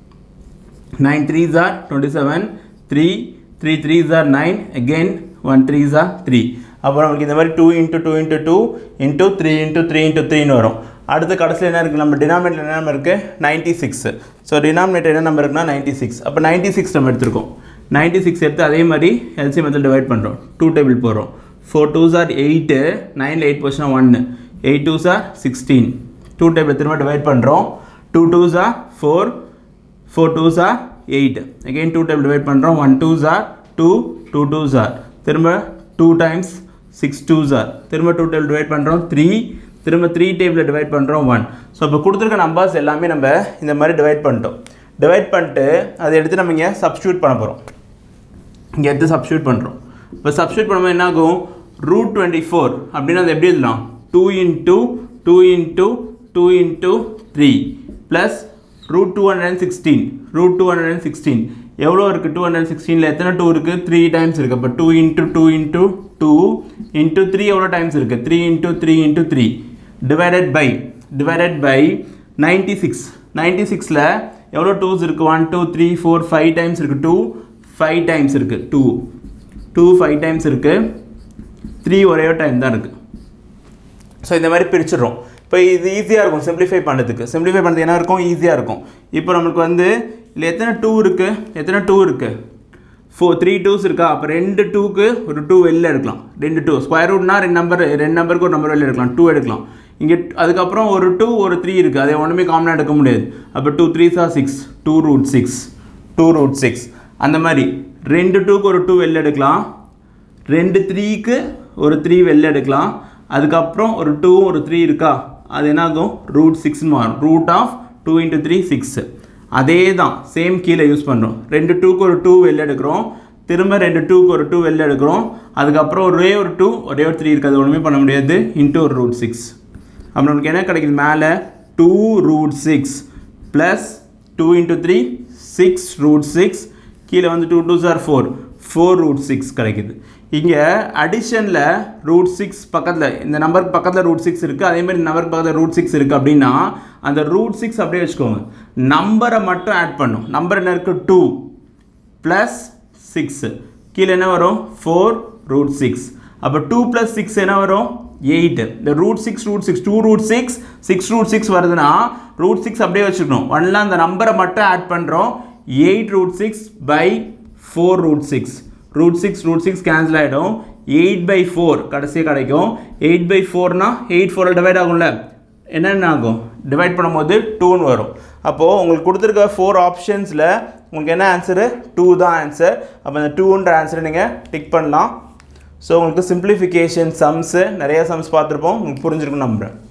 நைன் த்ரீ ஜார் twenty seven three three three ஜார் நைன் அகெயின் ஒன் த்ரீ ஜார் த்ரீ அப்புறம் நமக்கு இந்த மாதிரி two into two into two into three into three into த்ரீன்னு வரும் அடுத்து கடைசியில் என்ன இருக்குது நம்ம டினாமினேட்டர் என்ன நம்பர் இருக்குது நைன்ட்டி சிக்ஸ் ஸோ டினாமினேட்டர் என்ன நம்பர் இருக்குன்னா நைன்ட்டி சிக்ஸ் அப்போ நைன்ட்டி சிக்ஸ் நம்ம எடுத்திருக்கோம் நைன்ட்டி சிக்ஸ் எடுத்து அதே மாதிரி எல்சி மெத்தட் டிவைட் பண்ணுறோம் டூ டேபிள் போடுறோம் ஃபோர் டூ சார் எயிட்டு நைனில் எயிட் போச்சுன்னா ஒன்று எயிட் டூ சார் சிக்ஸ்டீன் டூ டேபிள் திரும்ப டிவைட் பண்ணுறோம் டூ டூ சார் ஃபோர் ஃபோர் டூ சார் eight again two table divide பண்ணுறோம் ஒன் டூ சார் டூ டூ டூ சார் திரும்ப டூ டைம்ஸ் சிக்ஸ் டூ சார் திரும்ப டூ டேபிள் டிவைட் பண்ணுறோம் த்ரீ திரும்ப த்ரீ டேபிளில் டிவைட் பண்ணுறோம் ஒன் ஸோ இப்போ கொடுத்துருக்க நம்பர்ஸ் எல்லாமே நம்ம இந்த மாதிரி டிவைட் பண்ணிட்டோம் டிவைட் பண்ணிட்டு அதை எடுத்து நம்ம இங்கே சப்ஸ்டியூட் பண்ண போகிறோம் இங்கே எடுத்து சப்ஸ்டியூட் பண்ணுறோம் இப்போ சப்ஸ்டியூட் பண்ணும்போது என்ன ஆகும் ரூட் டுவெண்ட்டி ஃபோர் அப்படின்னு அது எப்படி எழுதலாம் two into two into two into three plus root two hundred and sixteen root two hundred and sixteen எவ்வளோ இருக்குது டூ ஹண்ட்ரட் சிக்ஸ்டீனில் எத்தனை டூ இருக்குது த்ரீ டைம்ஸ் இருக்குது அப்போ two into two into two into three எவ்வளோ டைம்ஸ் இருக்குது three into three into three divided by divided by ninety six ninety சிக்ஸில் எவ்வளோ டூஸ் இருக்குது one two three four five times இருக்குது டூ ஃபைவ் டைம்ஸ் இருக்குது two two five times இருக்குது three ஒரே time தான் இருக்குது ஸோ இந்த மாதிரி பிரிச்சிடுறோம் இப்போ இது ஈஸியாக இருக்கும் சிம்பிளிஃபை பண்ணுறதுக்கு சிம்பிளிஃபை பண்ணுறது என்ன இருக்கும் ஈஸியாக இருக்கும் இப்போ நம்மளுக்கு வந்து இல்லை எத்தனை டூ இருக்குது எத்தனை டூ இருக்குது ஃபோர் த்ரீ டூஸ் இருக்கா அப்போ ரெண்டு டூக்கு ஒரு டூ வெளில எடுக்கலாம் ரெண்டு டூ ஸ்கொயர் ரூட்னா ரெண்டு நம்பர் ரெண்டு நம்பருக்கு ஒரு நம்பர் வெளில எடுக்கலாம் டூ எடுக்கலாம் இங்கே அதுக்கப்புறம் ஒரு டூ ஒரு த்ரீ இருக்குது அதை ஒன்றுமே காமனாக எடுக்க முடியாது அப்போ டூ த்ரீ சார் six two root six two root six அந்த மாதிரி ரெண்டு டூக்கு ஒரு டூ வெளில எடுக்கலாம் ரெண்டு த்ரீக்கு ஒரு த்ரீ வெளில எடுக்கலாம் அதுக்கப்புறம் ஒரு டூ ஒரு த்ரீ இருக்கா அது என்ன ஆகும் ரூட் சிக்ஸ்னு மாறும் root of two into three six அதே தான் சேம் கீழே யூஸ் பண்ணுறோம் ரெண்டு டூக்கு ஒரு டூ வெளில எடுக்கிறோம் திரும்ப ரெண்டு டூக்கு ஒரு டூ வெளில எடுக்கிறோம் அதுக்கப்புறம் ஒரே ஒரு டூ ஒரே ஒரு த்ரீ இருக்குது அது ஒன்றுமே பண்ண முடியாது இன்ட்டு ஒரு ரூட் சிக்ஸ் அப்போ நமக்கு என்ன கிடைக்குது மேலே two root six plus two into three six root six கீழே வந்து டூ டூ சார் ஃபோர் ஃபோர் ரூட் சிக்ஸ் கிடைக்குது இங்கே அடிஷனில் ரூட் சிக்ஸ் பக்கத்தில் இந்த நம்பருக்கு பக்கத்தில் ரூட் சிக்ஸ் இருக்குது அதே மாதிரி இந்த நம்பருக்கு பக்கத்தில் ரூட் சிக்ஸ் இருக்குது அப்படின்னா அந்த ரூட் சிக்ஸ் அப்படியே வச்சுக்கோங்க நம்பரை மட்டும் ஆட் பண்ணும் நம்பர் என்ன இருக்குது டூ ப்ளஸ் சிக்ஸு கீழே என்ன வரும் ஃபோர் ரூட் சிக்ஸ் அப்போ டூ ப்ளஸ் சிக்ஸ் என்ன வரும் எயிட் இந்த root six root six two root six six root six வருதுன்னா ரூட் சிக்ஸ் அப்படியே வச்சுக்கணும் ஒன்ல அந்த நம்பரை மட்டும் ஆட் பண்ணுறோம் eight root six by four root six root six root six cancel ஆகிடும் எயிட் பை ஃபோர் கடைசியாக கிடைக்கும் எயிட் பை ஃபோர்னா எயிட் ஃபோரில் டிவைட் ஆகும்ல என்னென்ன ஆகும் டிவைட் பண்ணும்போது டூன்னு வரும் அப்போது உங்களுக்கு கொடுத்துருக்க ஃபோர் ஆப்ஷன்ஸில் உங்களுக்கு என்ன ஆன்சரு டூ தான் ஆன்சர் அப்போ இந்த டூன்ற ஆன்சரை நீங்கள் டிக் பண்ணலாம் ஸோ உங்களுக்கு சிம்பிளிஃபிகேஷன் சம்ஸு நிறைய சம்ஸ் பார்த்துருப்போம் உங்களுக்கு புரிஞ்சிருக்குன்னு நம்புகிறேன்